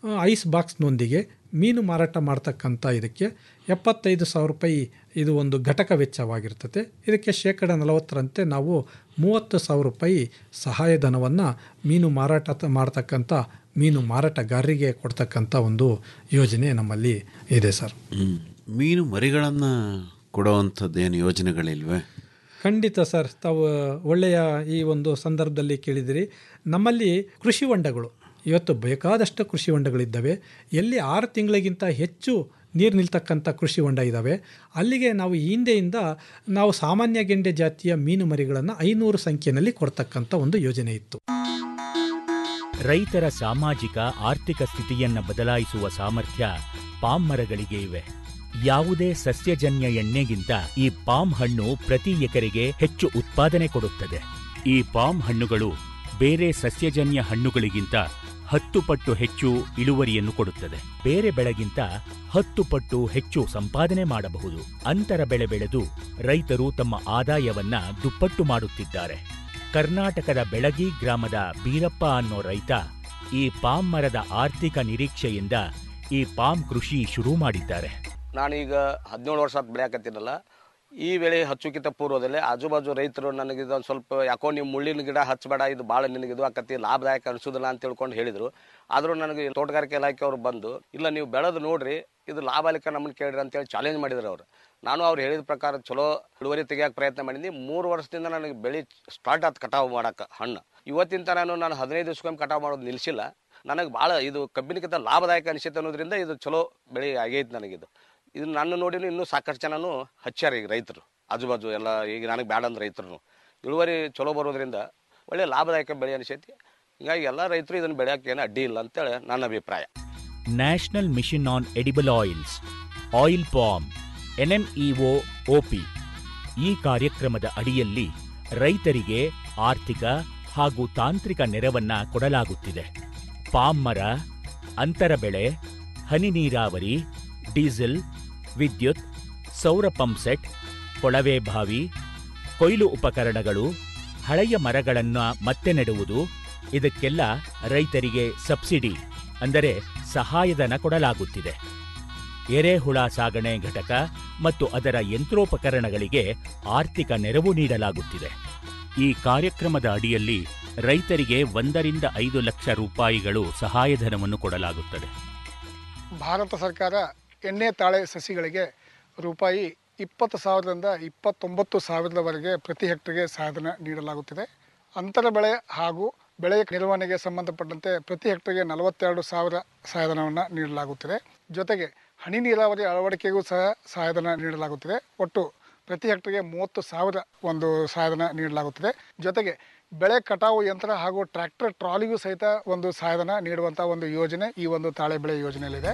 A: ಐಸ್ ಬಾಕ್ಸ್ನೊಂದಿಗೆ ಮೀನು ಮಾರಾಟ ಮಾಡ್ತಕ್ಕಂಥ ಇದಕ್ಕೆ ಎಪ್ಪತ್ತೈದು ಸಾವಿರ ರೂಪಾಯಿ ಇದು ಒಂದು ಘಟಕ ವೆಚ್ಚವಾಗಿರ್ತದೆ ಇದಕ್ಕೆ ಶೇಕಡ ನಲವತ್ತರಂತೆ ನಾವು ಮೂವತ್ತು ಸಾವಿರ ರೂಪಾಯಿ ಸಹಾಯಧನವನ್ನು ಮೀನು ಮಾರಾಟ ತ- ಮಾಡ್ತಕ್ಕಂಥ ಮೀನು ಮಾರಾಟಗಾರರಿಗೆ ಕೊಡ್ತಕ್ಕಂಥ ಒಂದು ಯೋಜನೆ ನಮ್ಮಲ್ಲಿ ಇದೆ ಸರ್
B: ಹ್ಮ್. ಮೀನು ಮರಿಗಳನ್ನು ಕೊಡುವಂಥದ್ದು ಏನು ಯೋಜನೆಗಳಿಲ್ವೇ
A: ಖಂಡಿತ ಸರ್ ತಾವು ಒಳ್ಳೆಯ ಈ ಒಂದು ಸಂದರ್ಭದಲ್ಲಿ ಕೇಳಿದಿರಿ ನಮ್ಮಲ್ಲಿ ಕೃಷಿ ಹೊಂಡಗಳು ಇವತ್ತು ಬೇಕಾದಷ್ಟು ಕೃಷಿ ಹೊಂಡಗಳಿದ್ದಾವೆ ಎಲ್ಲಿ ಆರು ತಿಂಗಳಿಗಿಂತ ಹೆಚ್ಚು ನೀರು ನಿಲ್ತಕ್ಕಂಥ ಕೃಷಿ ಹೊಂಡ ಇದ್ದಾವೆ ಅಲ್ಲಿಗೆ ನಾವು ಈ ಹಿಂದೆಯಿಂದ ನಾವು ಸಾಮಾನ್ಯ ಗೆಂಡೆ ಜಾತಿಯ ಮೀನು ಮರಿಗಳನ್ನು ಐನೂರು ಸಂಖ್ಯೆಯಲ್ಲಿ ಕೊಡ್ತಕ್ಕಂಥ ಒಂದು ಯೋಜನೆ ಇತ್ತು
C: ರೈತರ ಸಾಮಾಜಿಕ ಆರ್ಥಿಕ ಸ್ಥಿತಿಯನ್ನ ಬದಲಾಯಿಸುವ ಸಾಮರ್ಥ್ಯ ಪಾಮ್ ಮರಗಳಿಗೆ ಇವೆ ಯಾವುದೇ ಸಸ್ಯಜನ್ಯ ಎಣ್ಣೆಗಿಂತ ಈ ಪಾಮ್ ಹಣ್ಣು ಪ್ರತಿ ಎಕರೆಗೆ ಹೆಚ್ಚು ಉತ್ಪಾದನೆ ಕೊಡುತ್ತದೆ ಈ ಪಾಮ್ ಹಣ್ಣುಗಳು ಬೇರೆ ಸಸ್ಯಜನ್ಯ ಹಣ್ಣುಗಳಿಗಿಂತ ಹತ್ತು ಪಟ್ಟು ಹೆಚ್ಚು ಇಳುವರಿಯನ್ನು ಕೊಡುತ್ತದೆ ಬೇರೆ ಬೆಳೆಗಿಂತ ಹತ್ತು ಪಟ್ಟು ಹೆಚ್ಚು ಸಂಪಾದನೆ ಮಾಡಬಹುದು ಅಂತರ ಬೆಳೆ ಬೆಳೆದು ರೈತರು ತಮ್ಮ ಆದಾಯವನ್ನ ದುಪ್ಪಟ್ಟು ಮಾಡುತ್ತಿದ್ದಾರೆ ಕರ್ನಾಟಕದ ಬೆಳಗಿ ಗ್ರಾಮದ ಬೀರಪ್ಪ ಅನ್ನೋ ರೈತ ಈ ಪಾಮ್ ಮರದ ಆರ್ಥಿಕ ನಿರೀಕ್ಷೆಯಿಂದ ಈ ಪಾಮ್ ಕೃಷಿ ಶುರು ಮಾಡಿದ್ದಾರೆ
D: ನಾನೀಗ ಹದಿನೇಳು ವರ್ಷ ಆತ್ ಬೆಳೆಯಾಕತ್ತೀನಲ್ಲ ಈ ವೇಳೆ ಹಚ್ಚುಕಿತ ಪೂರ್ವದಲ್ಲೇ ಆಜು ಬಾಜು ರೈತರು ನನಗೆ ಇದೊಂದು ಸ್ವಲ್ಪ ಯಾಕೋ ನೀವು ಮುಳ್ಳಿನ ಗಿಡ ಹಚ್ಚಬೇಡ ಇದು ಭಾಳ ನಿನಗೆ ಇದು ಆಕತಿ ಲಾಭದಾಯಕ ಅನಿಸೋದಿಲ್ಲ ಅಂತ ತಿಳ್ಕೊಂಡು ಹೇಳಿದರು ಆದರೂ ನನಗೆ ತೋಟಗಾರಿಕೆ ಇಲಾಖೆಯವರು ಬಂದು ಇಲ್ಲ ನೀವು ಬೆಳೆದು ನೋಡ್ರಿ ಇದು ಲಾಭ ಅಲಿಕ ನಮ್ಮನ್ನು ಕೇಳ್ರಿ ಅಂತೇಳಿ ಚಾಲೆಂಜ್ ಮಾಡಿದ್ರು ಅವರು ನಾನು ಅವ್ರು ಹೇಳಿದ ಪ್ರಕಾರ ಚಲೋ ಇಳುವರಿ ತೆಗಿಯೋಕೆ ಪ್ರಯತ್ನ ಮಾಡಿದ್ನಿ ಮೂರು ವರ್ಷದಿಂದ ನನಗೆ ಬೆಳೆ ಸ್ಟಾರ್ಟ್ ಆಯ್ತು ಕಟಾವು ಮಾಡೋಕೆ ಹಣ್ಣು ಇವತ್ತಿನ ನಾನು ನಾನು ಹದಿನೈದು ದಿವ್ಸಕ್ಕೊಮ್ಮೆ ಕಟಾವು ಮಾಡೋದು ನಿಲ್ಲಿಸಿಲ್ಲ ನನಗೆ ಭಾಳ ಇದು ಕಬ್ಬಿನಕ್ಕಿಂತ ಲಾಭದಾಯಕ ಅನಿಸುತ್ತೆ ಅನ್ನೋದ್ರಿಂದ ಇದು ಚಲೋ ಬೆಳೆ ಆಗೈತೆ ನನಗಿದು ಇದು ನನ್ನ ನೋಡಿನೂ ಇನ್ನೂ ಸಾಕಷ್ಟು ಜನನು ಹಚ್ಚಾರ ಈಗ ರೈತರು ಆಜು ಬಾಜು ಎಲ್ಲ ಈಗ ನನಗೆ ಬ್ಯಾಡ ಅಂದ್ರೆ ರೈತರು ಇಳುವರಿ ಚಲೋ ಬರೋದ್ರಿಂದ ಒಳ್ಳೆ ಲಾಭದಾಯಕ ಬೆಳೆ ಅನಿಸೈತಿ ಹೀಗಾಗಿ ಎಲ್ಲ ರೈತರು ಇದನ್ನು ಬೆಳೆಯೋಕೆ ಏನು ಅಡ್ಡಿ ಇಲ್ಲ ಅಂತೇಳಿ ನನ್ನ ಅಭಿಪ್ರಾಯ
C: national mission on edible oils oil palm NMEO OP ಈ ಕಾರ್ಯಕ್ರಮದ ಅಡಿಯಲ್ಲಿ ರೈತರಿಗೆ ಆರ್ಥಿಕ ಹಾಗೂ ತಾಂತ್ರಿಕ ನೆರವನ್ನ ಕೊಡಲಾಗುತ್ತಿದೆ ಪಾಮ್ ಮರ ಅಂತರ ಬೆಳೆ ಹನಿ ನೀರಾವರಿ ಡೀಸೆಲ್ ವಿದ್ಯುತ್ ಸೌರ ಪಂಪ್ ಸೆಟ್ ಕೊಳವೆ ಬಾವಿ ಕೊಯ್ಲು ಉಪಕರಣಗಳು ಹಳೆಯ ಮರಗಳನ್ನು ಮತ್ತೆ ನೆಡುವುದು ಇದಕ್ಕೆಲ್ಲ ರೈತರಿಗೆ ಸಬ್ಸಿಡಿ ಅಂದರೆ ಸಹಾಯಧನ ಕೊಡಲಾಗುತ್ತಿದೆ ಎರೆಹುಳ ಸಾಗಣೆ ಘಟಕ ಮತ್ತು ಅದರ ಯಂತ್ರೋಪಕರಣಗಳಿಗೆ ಆರ್ಥಿಕ ನೆರವು ನೀಡಲಾಗುತ್ತಿದೆ ಈ ಕಾರ್ಯಕ್ರಮದ ಅಡಿಯಲ್ಲಿ ರೈತರಿಗೆ ಒಂದರಿಂದ ಐದು ಲಕ್ಷ ರೂಪಾಯಿಗಳು ಸಹಾಯಧನವನ್ನು ಕೊಡಲಾಗುತ್ತದೆ
E: ಭಾರತ ಸರ್ಕಾರ ಎಣ್ಣೆ ತಾಳೆ ಸಸಿಗಳಿಗೆ ರೂಪಾಯಿ ಇಪ್ಪತ್ತು ಸಾವಿರದಿಂದ ಇಪ್ಪತ್ತೊಂಬತ್ತು ಸಾವಿರದವರೆಗೆ ಪ್ರತಿ ಹೆಕ್ಟರ್ಗೆ ಸಹಾಯಧನ ನೀಡಲಾಗುತ್ತಿದೆ ಅಂತರ ಬೆಳೆ ಹಾಗೂ ಬೆಳೆಯ ನಿರ್ವಹಣೆಗೆ ಸಂಬಂಧಪಟ್ಟಂತೆ ಪ್ರತಿ ಹೆಕ್ಟರ್ಗೆ ನಲವತ್ತೆರಡು ಸಾವಿರ ಸಹಾಯಧನವನ್ನು ನೀಡಲಾಗುತ್ತಿದೆ ಜೊತೆಗೆ ಹನಿ ನೀರಾವರಿ ಅಳವಡಿಕೆಗೂ ಸಹ ಸಹಾಯಧನ ನೀಡಲಾಗುತ್ತಿದೆ ಒಟ್ಟು ಪ್ರತಿ ಹೆಕ್ಟರ್ಗೆ ಮೂವತ್ತು ಸಾವಿರ ಒಂದು ಸಹಾಯಧನ ನೀಡಲಾಗುತ್ತಿದೆ ಜೊತೆಗೆ ಬೆಳೆ ಕಟಾವು ಯಂತ್ರ ಹಾಗೂ ಟ್ರ್ಯಾಕ್ಟರ್ ಟ್ರಾಲಿಗೂ ಸಹಿತ ಒಂದು ಸಹಾಯಧನ ನೀಡುವಂಥ ಒಂದು ಯೋಜನೆ ಈ ಒಂದು ತಾಳೆ ಬೆಳೆ ಯೋಜನೆಯಲ್ಲಿದೆ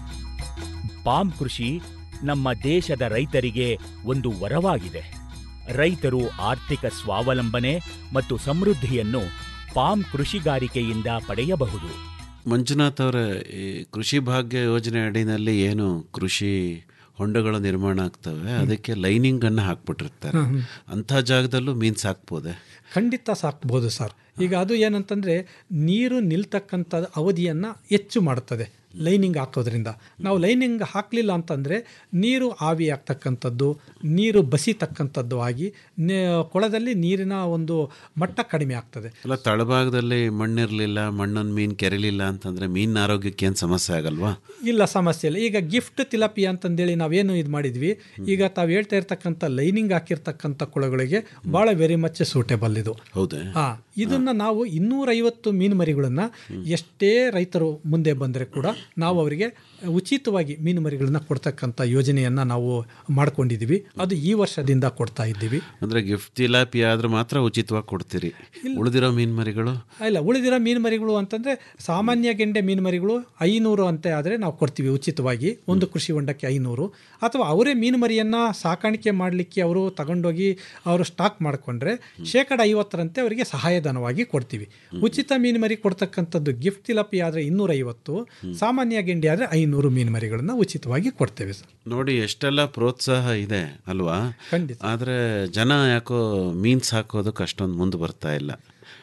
C: ಪಾಮ್ ಕೃಷಿ ನಮ್ಮ ದೇಶದ ರೈತರಿಗೆ ಒಂದು ವರವಾಗಿದೆ ರೈತರು ಆರ್ಥಿಕ ಸ್ವಾವಲಂಬನೆ ಮತ್ತು ಸಮೃದ್ಧಿಯನ್ನು ಪಾಮ್ ಕೃಷಿಗಾರಿಕೆಯಿಂದ ಪಡೆಯಬಹುದು
B: ಮಂಜುನಾಥ್ ಅವರ ಈ ಕೃಷಿ ಭಾಗ್ಯ ಯೋಜನೆ ಅಡಿನಲ್ಲಿ ಏನು ಕೃಷಿ ಹೊಂಡಗಳ ನಿರ್ಮಾಣ ಆಗ್ತವೆ ಅದಕ್ಕೆ ಲೈನಿಂಗ್ ಅನ್ನು ಹಾಕ್ಬಿಟ್ಟಿರ್ತಾರೆ ಅಂಥ ಜಾಗದಲ್ಲೂ ಮೀನು ಸಾಕ್ಬೋದೆ
A: ಖಂಡಿತ ಸಾಕ್ಬೋದು ಸರ್ ಈಗ ಅದು ಏನಂತಂದರೆ ನೀರು ನಿಲ್ತಕ್ಕಂಥ ಅವಧಿಯನ್ನು ಹೆಚ್ಚು ಮಾಡುತ್ತದೆ ಲೈನಿಂಗ್ ಹಾಕೋದ್ರಿಂದ ನಾವು ಲೈನಿಂಗ್ ಹಾಕಲಿಲ್ಲ ಅಂತಂದರೆ ನೀರು ಆವಿ ಆಗ್ತಕ್ಕಂಥದ್ದು ನೀರು ಬಸಿತಕ್ಕಂಥದ್ದು ಆಗಿ ನೇ- ಕೊಳದಲ್ಲಿ ನೀರಿನ ಒಂದು ಮಟ್ಟ ಕಡಿಮೆ ಆಗ್ತದೆ
B: ಅಲ್ಲ ತಳಭಾಗದಲ್ಲಿ ಮಣ್ಣಿರಲಿಲ್ಲ ಮಣ್ಣನ್ನು ಮೀನು ಕೆರಲಿಲ್ಲ ಅಂತಂದರೆ ಮೀನಿನ ಆರೋಗ್ಯಕ್ಕೆ ಏನು ಸಮಸ್ಯೆ ಆಗಲ್ವಾ
A: ಇಲ್ಲ ಸಮಸ್ಯೆ ಇಲ್ಲ ಈಗ ಗಿಫ್ಟ್ ತಿಲಪಿ ಅಂತಂದೇಳಿ ನಾವೇನು ಇದು ಮಾಡಿದ್ವಿ ಈಗ ತಾವು ಹೇಳ್ತಾ ಇರ್ತಕ್ಕಂಥ ಲೈನಿಂಗ್ ಹಾಕಿರ್ತಕ್ಕಂಥ ಕೊಳಗಳಿಗೆ ಭಾಳ ವೆರಿ ಮಚ್ ಸೂಟೇಬಲ್ ಇದು
B: ಹೌದೇ
A: ಹಾ ಇದನ್ನ ನಾವು ಇನ್ನೂರೈವತ್ತು ಮೀನು ಮರಿಗಳನ್ನ ಎಷ್ಟೇ ರೈತರು ಮುಂದೆ ಬಂದರೆ ಕೂಡ ನಾವು ಅವರಿಗೆ ಉಚಿತವಾಗಿ ಮೀನು ಮರಿಗಳನ್ನ ಕೊಡ್ತಕ್ಕಂಥ ಯೋಜನೆಯನ್ನ ನಾವು ಮಾಡ್ಕೊಂಡಿದ್ದೀವಿ ಅದು ಈ ವರ್ಷದಿಂದ ಕೊಡ್ತಾ ಇದ್ದೀವಿ
B: ಅಂದರೆ ಗಿಫ್ಟ್ ತಿಲಾಪಿ ಆದ್ರೆ ಮಾತ್ರ ಉಚಿತವಾಗಿ ಕೊಡ್ತೀರಿ ಉಳಿದಿರೋ ಮೀನು ಮರಿಗಳು
A: ಇಲ್ಲ ಉಳಿದಿರೋ ಮೀನು ಮರಿಗಳು ಅಂತಂದರೆ ಸಾಮಾನ್ಯ ಗೆಂಡೆ ಮೀನು ಮರಿಗಳು ಐನೂರು ಅಂತ ಆದರೆ ನಾವು ಕೊಡ್ತೀವಿ ಉಚಿತವಾಗಿ ಒಂದು ಕೃಷಿ ಹೊಂಡಕ್ಕೆ ಐನೂರು ಅಥವಾ ಅವರೇ ಮೀನು ಮರಿಯನ್ನು ಸಾಕಾಣಿಕೆ ಮಾಡಲಿಕ್ಕೆ ಅವರು ತಗೊಂಡೋಗಿ ಅವರು ಸ್ಟಾಕ್ ಮಾಡಿಕೊಂಡ್ರೆ ಶೇಕಡ ಐವತ್ತರಂತೆ ಅವರಿಗೆ ಸಹಾಯಧನವಾಗಿ ಕೊಡ್ತೀವಿ ಉಚಿತ ಮೀನು ಮರಿ ಕೊಡ್ತಕ್ಕಂಥದ್ದು ಗಿಫ್ಟ್ ತಿಲಪಿ ಆದರೆ ಇನ್ನೂರೈವತ್ತು ಸಾಮಾನ್ಯ ಗೆಂಡೆ ಆದರೆ ಐನೂರು ಮೀನು ಮರಿಗಳನ್ನು ಉಚಿತವಾಗಿ ಕೊಡ್ತೇವೆ ಸರ್
B: ನೋಡಿ ಎಷ್ಟೆಲ್ಲ ಪ್ರೋತ್ಸಾಹ ಇದೆ ಅಲ್ವಾ
A: ಖಂಡಿತ
B: ಆದರೆ ಜನ ಯಾಕೋ ಮೀನು ಸಾಕೋದಕ್ಕೆ ಅಷ್ಟೊಂದು ಮುಂದೆ ಬರ್ತಾ ಇಲ್ಲ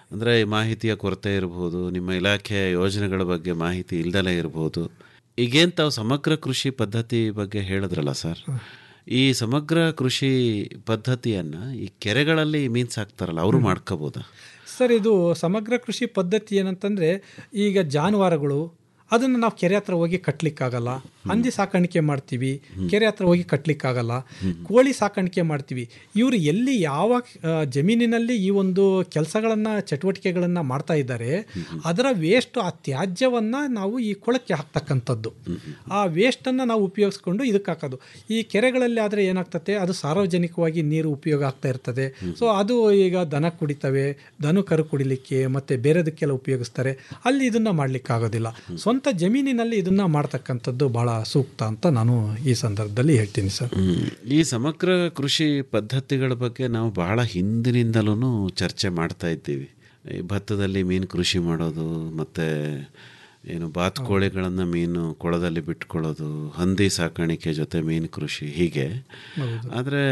B: ಅಂದರೆ ಮಾಹಿತಿಯ ಕೊರತೆ ಇರ್ಬೋದು ನಿಮ್ಮ ಇಲಾಖೆಯ ಯೋಜನೆಗಳ ಬಗ್ಗೆ ಮಾಹಿತಿ ಇಲ್ದಲೇ ಇರ್ಬೋದು ಈಗೇನು ತಾವು ಸಮಗ್ರ ಕೃಷಿ ಪದ್ಧತಿ ಬಗ್ಗೆ ಹೇಳಿದ್ರಲ್ಲ ಸರ್ ಈ ಸಮಗ್ರ ಕೃಷಿ ಪದ್ಧತಿಯನ್ನು ಈ ಕೆರೆಗಳಲ್ಲಿ ಮೀನು ಸಾಕ್ತಾರಲ್ಲ ಅವರು ಮಾಡ್ಕೋಬೋದಾ
A: ಸರ್ ಇದು ಸಮಗ್ರ ಕೃಷಿ ಪದ್ಧತಿ ಏನಂತಂದರೆ ಈಗ ಜಾನುವಾರುಗಳು ಅದನ್ನು ನಾವು ಕೆರೆ ಹತ್ರ ಹೋಗಿ ಕಟ್ಟಲಿಕ್ಕಾಗಲ್ಲ ಹಂದಿ ಸಾಕಾಣಿಕೆ ಮಾಡ್ತೀವಿ ಕೆರೆ ಹತ್ರ ಹೋಗಿ ಕಟ್ಟಲಿಕ್ಕಾಗಲ್ಲ ಕೋಳಿ ಸಾಕಾಣಿಕೆ ಮಾಡ್ತೀವಿ ಇವರು ಎಲ್ಲಿ ಯಾವ ಆ, ಜಮೀನಿನಲ್ಲಿ ಈ ಒಂದು ಕೆಲಸಗಳನ್ನು ಚಟುವಟಿಕೆಗಳನ್ನು ಮಾಡ್ತಾ ಇದ್ದಾರೆ ಅದರ ವೇಸ್ಟ್ ಆ ತ್ಯಾಜ್ಯವನ್ನು ನಾವು ಈ ಕೊಳಕ್ಕೆ ಹಾಕ್ತಕ್ಕಂಥದ್ದು ಆ ವೇಸ್ಟನ್ನು ನಾವು ಉಪಯೋಗಿಸ್ಕೊಂಡು ಇದಕ್ಕೆ ಹಾಕೋದು ಈ ಕೆರೆಗಳಲ್ಲಿ ಆದರೆ ಏನಾಗ್ತದೆ ಅದು ಸಾರ್ವಜನಿಕವಾಗಿ ನೀರು ಉಪಯೋಗ ಆಗ್ತಾ ಇರ್ತದೆ ಸೊ ಅದು ಈಗ ದನ ಕುಡಿತವೆ ದನ ಕರು ಕುಡಿಲಿಕ್ಕೆ ಮತ್ತು ಬೇರೆದಕ್ಕೆಲ್ಲ ಉಪಯೋಗಿಸ್ತಾರೆ ಅಲ್ಲಿ ಇದನ್ನು ಮಾಡಲಿಕ್ಕಾಗೋದಿಲ್ಲ ಸ್ವಂತ ಜಮೀನಿನಲ್ಲಿ ಇದನ್ನು ಮಾಡ್ತಕ್ಕಂಥದ್ದು ಭಾಳ ಸೂಕ್ತ ಅಂತ ನಾನು ಈ ಸಂದರ್ಭದಲ್ಲಿ ಹೇಳ್ತೀನಿ ಸರ್
B: ಹ್ಮ್. ಈ ಸಮಗ್ರ ಕೃಷಿ ಪದ್ಧತಿಗಳ ಬಗ್ಗೆ ನಾವು ಬಹಳ ಹಿಂದಿನಿಂದಲೂ ಚರ್ಚೆ ಮಾಡ್ತಾ ಇದ್ದೀವಿ ಈ ಭತ್ತದಲ್ಲಿ ಮೀನು ಕೃಷಿ ಮಾಡೋದು ಮತ್ತು ಏನು ಬಾತುಕೋಳಿಗಳನ್ನು ಮೀನು ಕೊಳದಲ್ಲಿ ಬಿಟ್ಕೊಳ್ಳೋದು ಹಂದಿ ಸಾಕಾಣಿಕೆ ಜೊತೆ ಮೀನು ಕೃಷಿ ಹೀಗೆ ಆದರೆ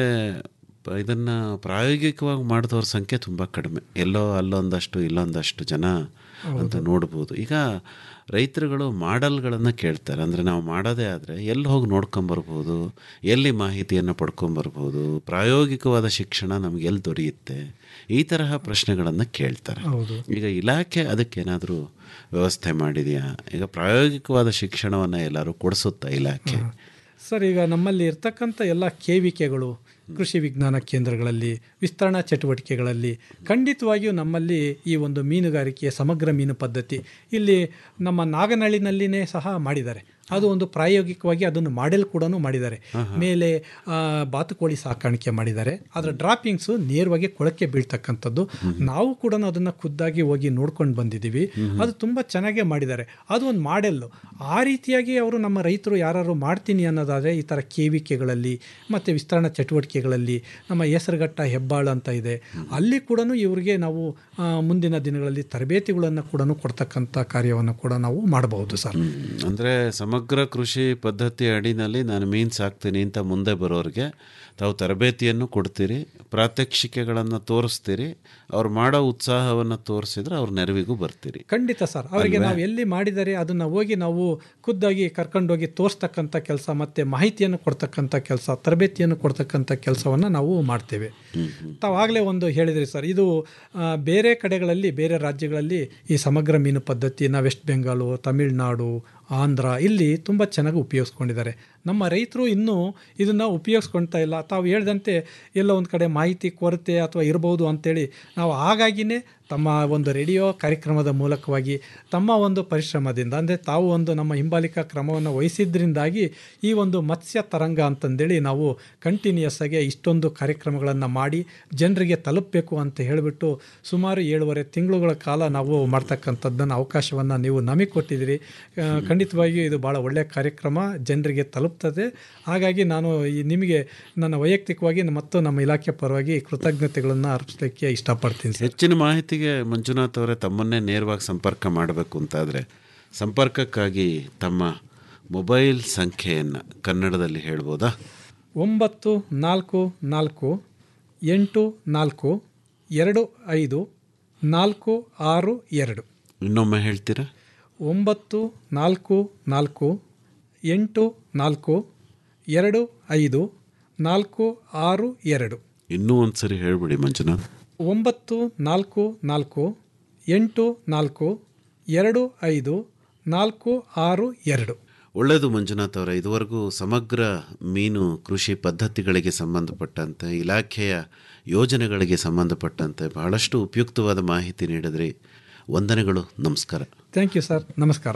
B: ಇದನ್ನು ಪ್ರಾಯೋಗಿಕವಾಗಿ ಮಾಡಿದವ್ರ ಸಂಖ್ಯೆ ತುಂಬ ಕಡಿಮೆ ಎಲ್ಲೋ ಅಲ್ಲೊಂದಷ್ಟು ಇಲ್ಲೊಂದಷ್ಟು ಜನ ಅಂತ ನೋಡ್ಬೋದು ಈಗ ರೈತರುಗಳು ಮಾಡೆಲ್ಗಳನ್ನು ಕೇಳ್ತಾರೆ ಅಂದರೆ ನಾವು ಮಾಡೋದೇ ಆದರೆ ಎಲ್ಲಿ ಹೋಗಿ ನೋಡ್ಕೊಂಬರ್ಬೋದು ಎಲ್ಲಿ ಮಾಹಿತಿಯನ್ನು ಪಡ್ಕೊಂಬರ್ಬೋದು ಪ್ರಾಯೋಗಿಕವಾದ ಶಿಕ್ಷಣ ನಮ್ಗೆ ಎಲ್ಲಿ ದೊರೆಯುತ್ತೆ ಈ ತರಹ ಪ್ರಶ್ನೆಗಳನ್ನು ಕೇಳ್ತಾರೆ
A: ಹೌದು
B: ಈಗ ಇಲಾಖೆ ಅದಕ್ಕೇನಾದರೂ ವ್ಯವಸ್ಥೆ ಮಾಡಿದೆಯಾ ಈಗ ಪ್ರಾಯೋಗಿಕವಾದ ಶಿಕ್ಷಣವನ್ನು ಎಲ್ಲರೂ ಕೊಡಿಸುತ್ತಾ ಇಲಾಖೆ
A: ಸರ್ ಈಗ ನಮ್ಮಲ್ಲಿ ಇರ್ತಕ್ಕಂಥ ಎಲ್ಲ ಕೇವಿಕೆಗಳು ಕೃಷಿ ವಿಜ್ಞಾನ ಕೇಂದ್ರಗಳಲ್ಲಿ ವಿಸ್ತರಣಾ ಚಟುವಟಿಕೆಗಳಲ್ಲಿ ಖಂಡಿತವಾಗಿಯೂ ನಮ್ಮಲ್ಲಿ ಈ ಒಂದು ಮೀನುಗಾರಿಕೆಯ ಸಮಗ್ರ ಮೀನು ಪದ್ಧತಿ ಇಲ್ಲಿ ನಮ್ಮ ನಾಗನಹಳ್ಳಿನಲ್ಲಿನೇ ಸಹ ಮಾಡಿದ್ದಾರೆ ಅದು ಒಂದು ಪ್ರಾಯೋಗಿಕವಾಗಿ ಅದನ್ನು ಮಾಡೆಲ್ ಕೂಡ ಮಾಡಿದ್ದಾರೆ ಮೇಲೆ ಆ, ಬಾತುಕೋಳಿ ಸಾಕಾಣಿಕೆ ಮಾಡಿದ್ದಾರೆ ಅದರ ಡ್ರಾಪಿಂಗ್ಸು ನೇರವಾಗಿ ಕೊಳಕ್ಕೆ ಬೀಳ್ತಕ್ಕಂಥದ್ದು ನಾವು ಕೂಡ ಅದನ್ನು ಖುದ್ದಾಗಿ ಹೋಗಿ ನೋಡ್ಕೊಂಡು ಬಂದಿದ್ದೀವಿ ಅದು ತುಂಬ ಚೆನ್ನಾಗೇ ಮಾಡಿದ್ದಾರೆ ಅದು ಒಂದು ಮಾಡೆಲ್ಲು ಆ ರೀತಿಯಾಗಿ ಅವರು ನಮ್ಮ ರೈತರು ಯಾರು ಮಾಡ್ತೀನಿ ಅನ್ನೋದಾದರೆ ಈ ಥರ ಕೇವಿಕೆಗಳಲ್ಲಿ ಮತ್ತು ವಿಸ್ತರಣಾ ಚಟುವಟಿಕೆಗಳಲ್ಲಿ ನಮ್ಮ ಹೆಸರುಘಟ್ಟ ಹೆಬ್ಬಾಳು ಅಂತ ಇದೆ ಅಲ್ಲಿ ಕೂಡ ಇವರಿಗೆ ನಾವು ಆ, ಮುಂದಿನ ದಿನಗಳಲ್ಲಿ ತರಬೇತಿಗಳನ್ನು ಕೂಡ ಕೊಡ್ತಕ್ಕಂಥ ಕಾರ್ಯವನ್ನು ಕೂಡ ನಾವು ಮಾಡಬಹುದು ಸರ್
B: ಅಂದರೆ ಸಮಗ್ರ ಕೃಷಿ ಪದ್ಧತಿ ಅಡಿನಲ್ಲಿ ನಾನು ಮೀನು ಸಾಕ್ತೀನಿ ಅಂತ ಮುಂದೆ ಬರೋರಿಗೆ ತಾವು ತರಬೇತಿಯನ್ನು ಕೊಡ್ತೀರಿ ಪ್ರಾತ್ಯಕ್ಷಿಕೆಗಳನ್ನು ತೋರಿಸ್ತೀರಿ ಅವ್ರು ಮಾಡೋ ಉತ್ಸಾಹವನ್ನು ತೋರಿಸಿದ್ರೆ ಅವ್ರ ನೆರವಿಗೂ ಬರ್ತೀರಿ
A: ಖಂಡಿತ ಸರ್ ಅವರಿಗೆ ನಾವು ಎಲ್ಲಿ ಮಾಡಿದರೆ ಅದನ್ನು ಹೋಗಿ ನಾವು ಖುದ್ದಾಗಿ ಕರ್ಕೊಂಡೋಗಿ ತೋರಿಸ್ತಕ್ಕಂಥ ಕೆಲಸ ಮತ್ತು ಮಾಹಿತಿಯನ್ನು ಕೊಡ್ತಕ್ಕಂಥ ಕೆಲಸ ತರಬೇತಿಯನ್ನು ಕೊಡ್ತಕ್ಕಂಥ ಕೆಲಸವನ್ನು ನಾವು ಮಾಡ್ತೇವೆ ತಾವು ಆಗಲೇ ಒಂದು ಹೇಳಿದ್ರಿ ಸರ್ ಇದು ಆ, ಬೇರೆ ಕಡೆಗಳಲ್ಲಿ ಬೇರೆ ರಾಜ್ಯಗಳಲ್ಲಿ ಈ ಸಮಗ್ರ ಮೀನು ಪದ್ಧತಿನ ವೆಸ್ಟ್ ಬೆಂಗಾಲು ತಮಿಳುನಾಡು ಆಂಧ್ರ ಇಲ್ಲಿ ತುಂಬ ಚೆನ್ನಾಗಿ ಉಪಯೋಗಿಸ್ಕೊಂಡಿದ್ದಾರೆ ನಮ್ಮ ರೈತರು ಇನ್ನೂ ಇದನ್ನು ಉಪಯೋಗಿಸ್ಕೊಳ್ತಾ ಇಲ್ಲ ತಾವು ಹೇಳ್ದಂತೆ ಎಲ್ಲ ಒಂದು ಕಡೆ ಮಾಹಿತಿ ಕೊರತೆ ಅಥವಾ ಇರ್ಬೋದು ಅಂತೇಳಿ ನಾವು ಹಾಗಾಗಿನೇ ತಮ್ಮ ಒಂದು ರೇಡಿಯೋ ಕಾರ್ಯಕ್ರಮದ ಮೂಲಕವಾಗಿ ತಮ್ಮ ಒಂದು ಪರಿಶ್ರಮದಿಂದ ಅಂದರೆ ತಾವು ಒಂದು ನಮ್ಮ ಹಿಂಬಾಲಿಕಾ ಕ್ರಮವನ್ನು ವಹಿಸಿದ್ರಿಂದಾಗಿ ಈ ಒಂದು ಮತ್ಸ್ಯ ತರಂಗ ಅಂತಂದೇಳಿ ನಾವು ಕಂಟಿನ್ಯೂಸ್ ಆಗಿ ಇಷ್ಟೊಂದು ಕಾರ್ಯಕ್ರಮಗಳನ್ನು ಮಾಡಿ ಜನರಿಗೆ ತಲುಪಬೇಕು ಅಂತ ಹೇಳಿಬಿಟ್ಟು ಸುಮಾರು ಏಳುವರೆ ತಿಂಗಳುಗಳ ಕಾಲ ನಾವು ಮಾಡ್ತಕ್ಕಂಥದ್ದನ್ನು ಅವಕಾಶವನ್ನು ನೀವು ನಮಗೆ ಕೊಟ್ಟಿದ್ದೀರಿ ಆ, ಖಂಡಿತವಾಗಿಯೂ ಇದು ಭಾಳ ಒಳ್ಳೆಯ ಕಾರ್ಯಕ್ರಮ ಜನರಿಗೆ ತಲುಪ್ತದೆ ಹಾಗಾಗಿ ನಾನು ಈ ನಿಮಗೆ ನನ್ನ ವೈಯಕ್ತಿಕವಾಗಿ ಮತ್ತು ನಮ್ಮ ಇಲಾಖೆ ಪರವಾಗಿ ಕೃತಜ್ಞತೆಗಳನ್ನು ಅರ್ಪಿಸಲಿಕ್ಕೆ ಇಷ್ಟಪಡ್ತೀನಿ ಸರ್
B: ಹೆಚ್ಚಿನ ಮಾಹಿತಿಗೆ ಮಂಜುನಾಥ್ ಅವರೇ ತಮ್ಮನ್ನೇ ನೇರವಾಗಿ ಸಂಪರ್ಕ ಮಾಡಬೇಕು ಅಂತಾದರೆ ಸಂಪರ್ಕಕ್ಕಾಗಿ ತಮ್ಮ ಮೊಬೈಲ್ ಸಂಖ್ಯೆಯನ್ನು ಕನ್ನಡದಲ್ಲಿ ಹೇಳ್ಬೋದಾ
A: ಒಂಬತ್ತು ನಾಲ್ಕು ನಾಲ್ಕು ಎಂಟು ನಾಲ್ಕು ಎರಡು ಐದು ನಾಲ್ಕು ಆರು ಎರಡು
B: ಇನ್ನೊಮ್ಮೆ ಹೇಳ್ತೀರಾ
A: ಒಂಬತ್ತು ನಾಲ್ಕು ನಾಲ್ಕು ಎಂಟು ನಾಲ್ಕು ಎರಡು ಐದು ನಾಲ್ಕು ಆರು ಎರಡು
B: ಇನ್ನೂ ಒಂದು ಸರಿ ಹೇಳ್ಬಿಡಿ ಮಂಜುನಾಥ್
A: ಒಂಬತ್ತು ನಾಲ್ಕು ನಾಲ್ಕು ಎಂಟು ನಾಲ್ಕು ಎರಡು ಐದು ನಾಲ್ಕು ಆರು ಎರಡು
B: ಒಳ್ಳೆಯದು ಮಂಜುನಾಥ್ ಅವರೇ ಇದುವರೆಗೂ ಸಮಗ್ರ ಮೀನು ಕೃಷಿ ಪದ್ಧತಿಗಳಿಗೆ ಸಂಬಂಧಪಟ್ಟಂತೆ ಇಲಾಖೆಯ ಯೋಜನೆಗಳಿಗೆ ಸಂಬಂಧಪಟ್ಟಂತೆ ಬಹಳಷ್ಟು ಉಪಯುಕ್ತವಾದ ಮಾಹಿತಿ ನೀಡಿದ್ರಿ ವಂದನೆಗಳು ನಮಸ್ಕಾರ
A: ಥ್ಯಾಂಕ್ ಯು ಸರ್ ನಮಸ್ಕಾರ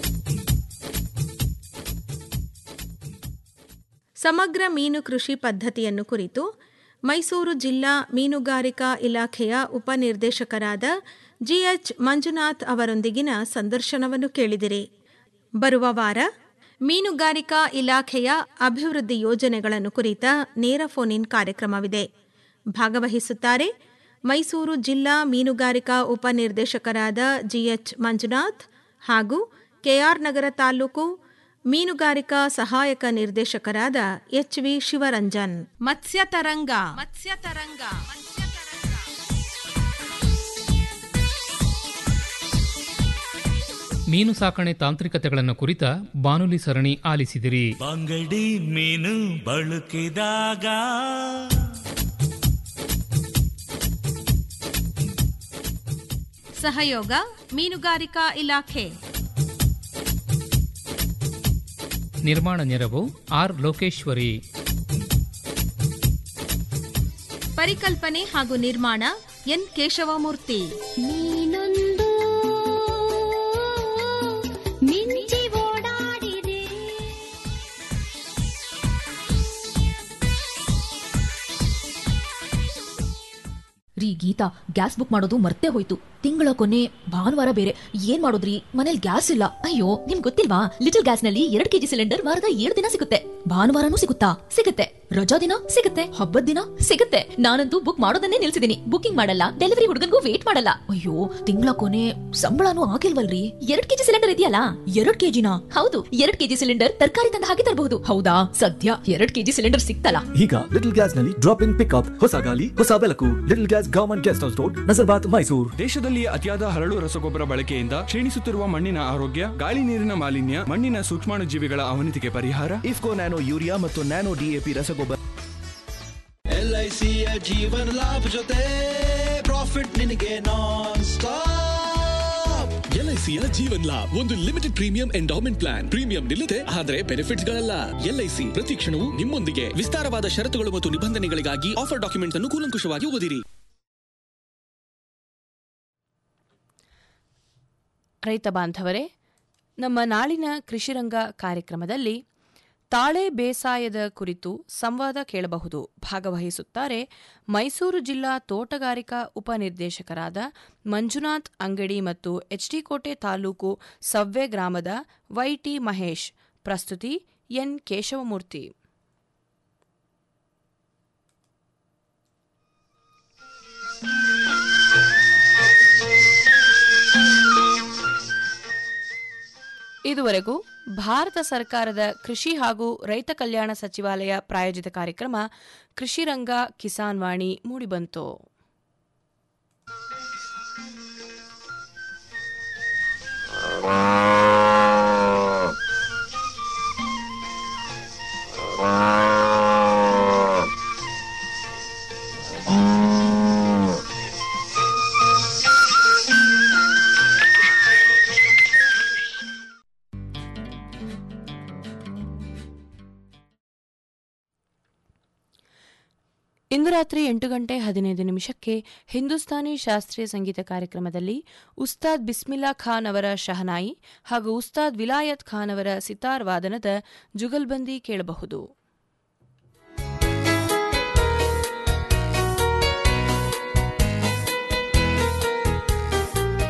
F: ಸಮಗ್ರ ಮೀನು ಕೃಷಿ ಪದ್ಧತಿಯನ್ನು ಕುರಿತು ಮೈಸೂರು ಜಿಲ್ಲಾ ಮೀನುಗಾರಿಕಾ ಇಲಾಖೆಯ ಉಪನಿರ್ದೇಶಕರಾದ ಜಿಎಚ್ ಮಂಜುನಾಥ್ ಅವರೊಂದಿಗಿನ ಸಂದರ್ಶನವನ್ನು ಕೇಳಿದಿರಿ ಬರುವ ವಾರ ಮೀನುಗಾರಿಕಾ ಇಲಾಖೆಯ ಅಭಿವೃದ್ಧಿ ಯೋಜನೆಗಳನ್ನು ಕುರಿತ ನೇರ ಫೋನ್ ಇನ್ ಕಾರ್ಯಕ್ರಮವಿದೆ ಭಾಗವಹಿಸುತ್ತಾರೆ ಮೈಸೂರು ಜಿಲ್ಲಾ ಮೀನುಗಾರಿಕಾ ಉಪನಿರ್ದೇಶಕರಾದ ಜಿಎಚ್ ಮಂಜುನಾಥ್ ಹಾಗೂ ಕೆಆರ್ ನಗರ ತಾಲೂಕು ಮೀನುಗಾರಿಕಾ ಸಹಾಯಕ ನಿರ್ದೇಶಕರಾದ ಎಚ್ ವಿ ಶಿವರಂಜನ್ ಮತ್ಸ್ಯ ತರಂಗ ಮತ್ಸ್ಯ ತರಂಗ
G: ಮೀನು ಸಾಕಣೆ ತಾಂತ್ರಿಕತೆಗಳನ್ನು ಕುರಿತ ಬಾನುಲಿ ಸರಣಿ ಆಲಿಸಿದಿರಿ
H: ಬಂಗಡಿ ಮೀನು ಬಳಕಿದಾಗ
F: ಸಹಯೋಗ ಮೀನುಗಾರಿಕಾ ಇಲಾಖೆ
G: ನಿರ್ಮಾಣ ನೆರವು ಆರ್ ಲೋಕೇಶ್ವರಿ
F: ಪರಿಕಲ್ಪನೆ ಹಾಗೂ ನಿರ್ಮಾಣ ಎನ್ ಕೇಶವಮೂರ್ತಿ
I: ನೀನೊಂದು ಮಿಂಚಿ ಓಡಾಡಿದೆ
J: ರೀ ಗೀತಾ ಗ್ಯಾಸ್ ಬುಕ್ ಮಾಡೋದು ಮರ್ತೇ ಹೋಯ್ತು ತಿಂಗಳ ಕೊನೆ ಭಾನುವಾರ ಬೇರೆ ಏನ್ ಮಾಡೋದ್ರಿ ಮನೇಲಿ ಗ್ಯಾಸ್ ಇಲ್ಲ ಅಯ್ಯೋ ನಿಮ್ ಗೊತ್ತಿಲ್ವಾ ಲಿಟಲ್ ಗ್ಯಾಸ್ ನಲ್ಲಿ ಎರಡ್ ಕೆಜಿ ಸಿಲಿಂಡರ್ ವಾರದ ಏಳು ದಿನ ಸಿಗುತ್ತೆ ಭಾನುವಾರನೂ ಸಿಗುತ್ತಾ ಸಿಗುತ್ತೆ ರಜಾ ದಿನ ಸಿಗುತ್ತೆ ಹಬ್ಬದ ದಿನ ಸಿಗುತ್ತೆ ನಾನಂತೂ ಬುಕ್ ಮಾಡೋದನ್ನೇ ನಿಲ್ಸಿದೀನಿ ಬುಕಿಂಗ್ ಮಾಡಲ್ಲ ಡೆಲಿವರಿ ಹುಡುಗನ್ಗೂ ವೇಟ್ ಮಾಡಲ್ಲ ಅಯ್ಯೋ ತಿಂಗಳ ಕೊನೆ ಸಂಬಳನೂ ಆಗಿಲ್ವಲ್ರಿ ಎರಡ್ ಕೆಜಿ ಸಿಲಿಂಡರ್ ಇದೆಯಲ್ಲ ಎರಡ್ ಕೆಜಿನ ಹೌದು ಎರಡ್ ಕೆಜಿ ಸಿಲಿಂಡರ್ ತರಕಾರಿ ತಂದ ಹಾಗೆ ತರಬಹುದು ಹೌದಾ ಸದ್ಯ ಎರಡ್ ಕೆಜಿ ಸಿಲಿಂಡರ್ ಸಿಕ್ತಲ್ಲ
K: ಈಗ ಲಿಟಲ್ ಗ್ಯಾಸ್ ನಲ್ಲಿ ಡ್ರಾಪ್ ಇನ್ ಪಿಕ್ಅಪ್ ಹೊಸ ಗಾಲಿ ಹೊಸ ಬೆಳಕು little gas government guest house road Nazarbad Mysuru
L: ದೇಶದಲ್ಲಿ ಅತಿಯಾದ ಹರಳು ರಸಗೊಬ್ಬರ ಬಳಕೆಯಿಂದ ಕ್ಷೀಣಿಸುತ್ತಿರುವ ಮಣ್ಣಿನ ಆರೋಗ್ಯ ಗಾಳಿ ನೀರಿನ ಮಾಲಿನ್ಯ ಮಣ್ಣಿನ ಸೂಕ್ಷ್ಮಾಣು ಜೀವಿಗಳ ಅವನತಿಗೆ ಪರಿಹಾರ
K: ಇಫ್ಕೋ ನ್ಯಾನೋ ಯೂರಿಯಾ ಮತ್ತು ನ್ಯಾನೋ ಡಿಎಪಿ ರಸಗೊಬ್ಬರ
M: ಎಲ್ಐಸಿಯ ಜೀವನ ಲಾಭ ಜೊತೆ ಪ್ರಾಫಿಟ್ ನಿನಗೆ ನಾನ್ ಸ್ಟಾಪ್
N: ಎಲ್ಐಸಿಯ ಜೀವನ್ ಲಾಭ್ ಒಂದು limited premium endowment plan premium ನಿಲ್ಲದೆ ಆದರೆ ಬೆನಿಫಿಟ್ಸ್ ಗಳಲ್ಲ ಎಲ್ಐಸಿ ಪ್ರತಿ ಕ್ಷಣವೂ ನಿಮ್ಮೊಂದಿಗೆ ವಿಸ್ತಾರವಾದ ಷರತ್ತುಗಳು ಮತ್ತು ನಿಬಂಧನೆಗಳಿಗಾಗಿ ಆಫರ್ ಡಾಕ್ಯುಮೆಂಟ್ಸ್ ಅನ್ನು ಕೂಲಂಕುಷವಾಗಿ ಓದಿರಿ
O: ರೈತ ಬಾಂಧವರೇ ನಮ್ಮ ನಾಳಿನ ಕೃಷಿರಂಗ ಕಾರ್ಯಕ್ರಮದಲ್ಲಿ ತಾಳೆ ಬೇಸಾಯದ ಕುರಿತು ಸಂವಾದ ಕೇಳಬಹುದು ಭಾಗವಹಿಸುತ್ತಾರೆ ಮೈಸೂರು ಜಿಲ್ಲಾ ತೋಟಗಾರಿಕಾ ಉಪನಿರ್ದೇಶಕರಾದ ಮಂಜುನಾಥ್ ಅಂಗಡಿ ಮತ್ತು ಎಚ್ಡಿ ಕೋಟೆ ತಾಲೂಕು ಸವ್ವೆ ಗ್ರಾಮದ ವೈಟಿ ಮಹೇಶ್ ಪ್ರಸ್ತುತಿ ಎನ್ ಕೇಶವಮೂರ್ತಿ ಇದುವರೆಗೂ ಭಾರತ ಸರ್ಕಾರದ ಕೃಷಿ ಹಾಗೂ ರೈತ ಕಲ್ಯಾಣ ಸಚಿವಾಲಯ ಪ್ರಾಯೋಜಿತ ಕಾರ್ಯಕ್ರಮ ಕೃಷಿರಂಗ ಕಿಸಾನ್ ವಾಣಿ ಮೂಡಿಬಂತು ಇಂದು ರಾತ್ರಿ ಎಂಟು ಗಂಟೆ ಹದಿನೈದು ನಿಮಿಷಕ್ಕೆ ಹಿಂದೂಸ್ತಾನಿ ಶಾಸ್ತ್ರೀಯ ಸಂಗೀತ ಕಾರ್ಯಕ್ರಮದಲ್ಲಿ ಉಸ್ತಾದ್ ಬಿಸ್ಮಿಲ್ಲಾ ಖಾನ್ ಅವರ ಶಹನಾಯಿ ಹಾಗೂ ಉಸ್ತಾದ್ ವಿಲಾಯತ್ ಖಾನ್ ಅವರ ಸಿತಾರ್ ವಾದನದ ಜುಗಲ್ಬಂದಿ ಕೇಳಬಹುದು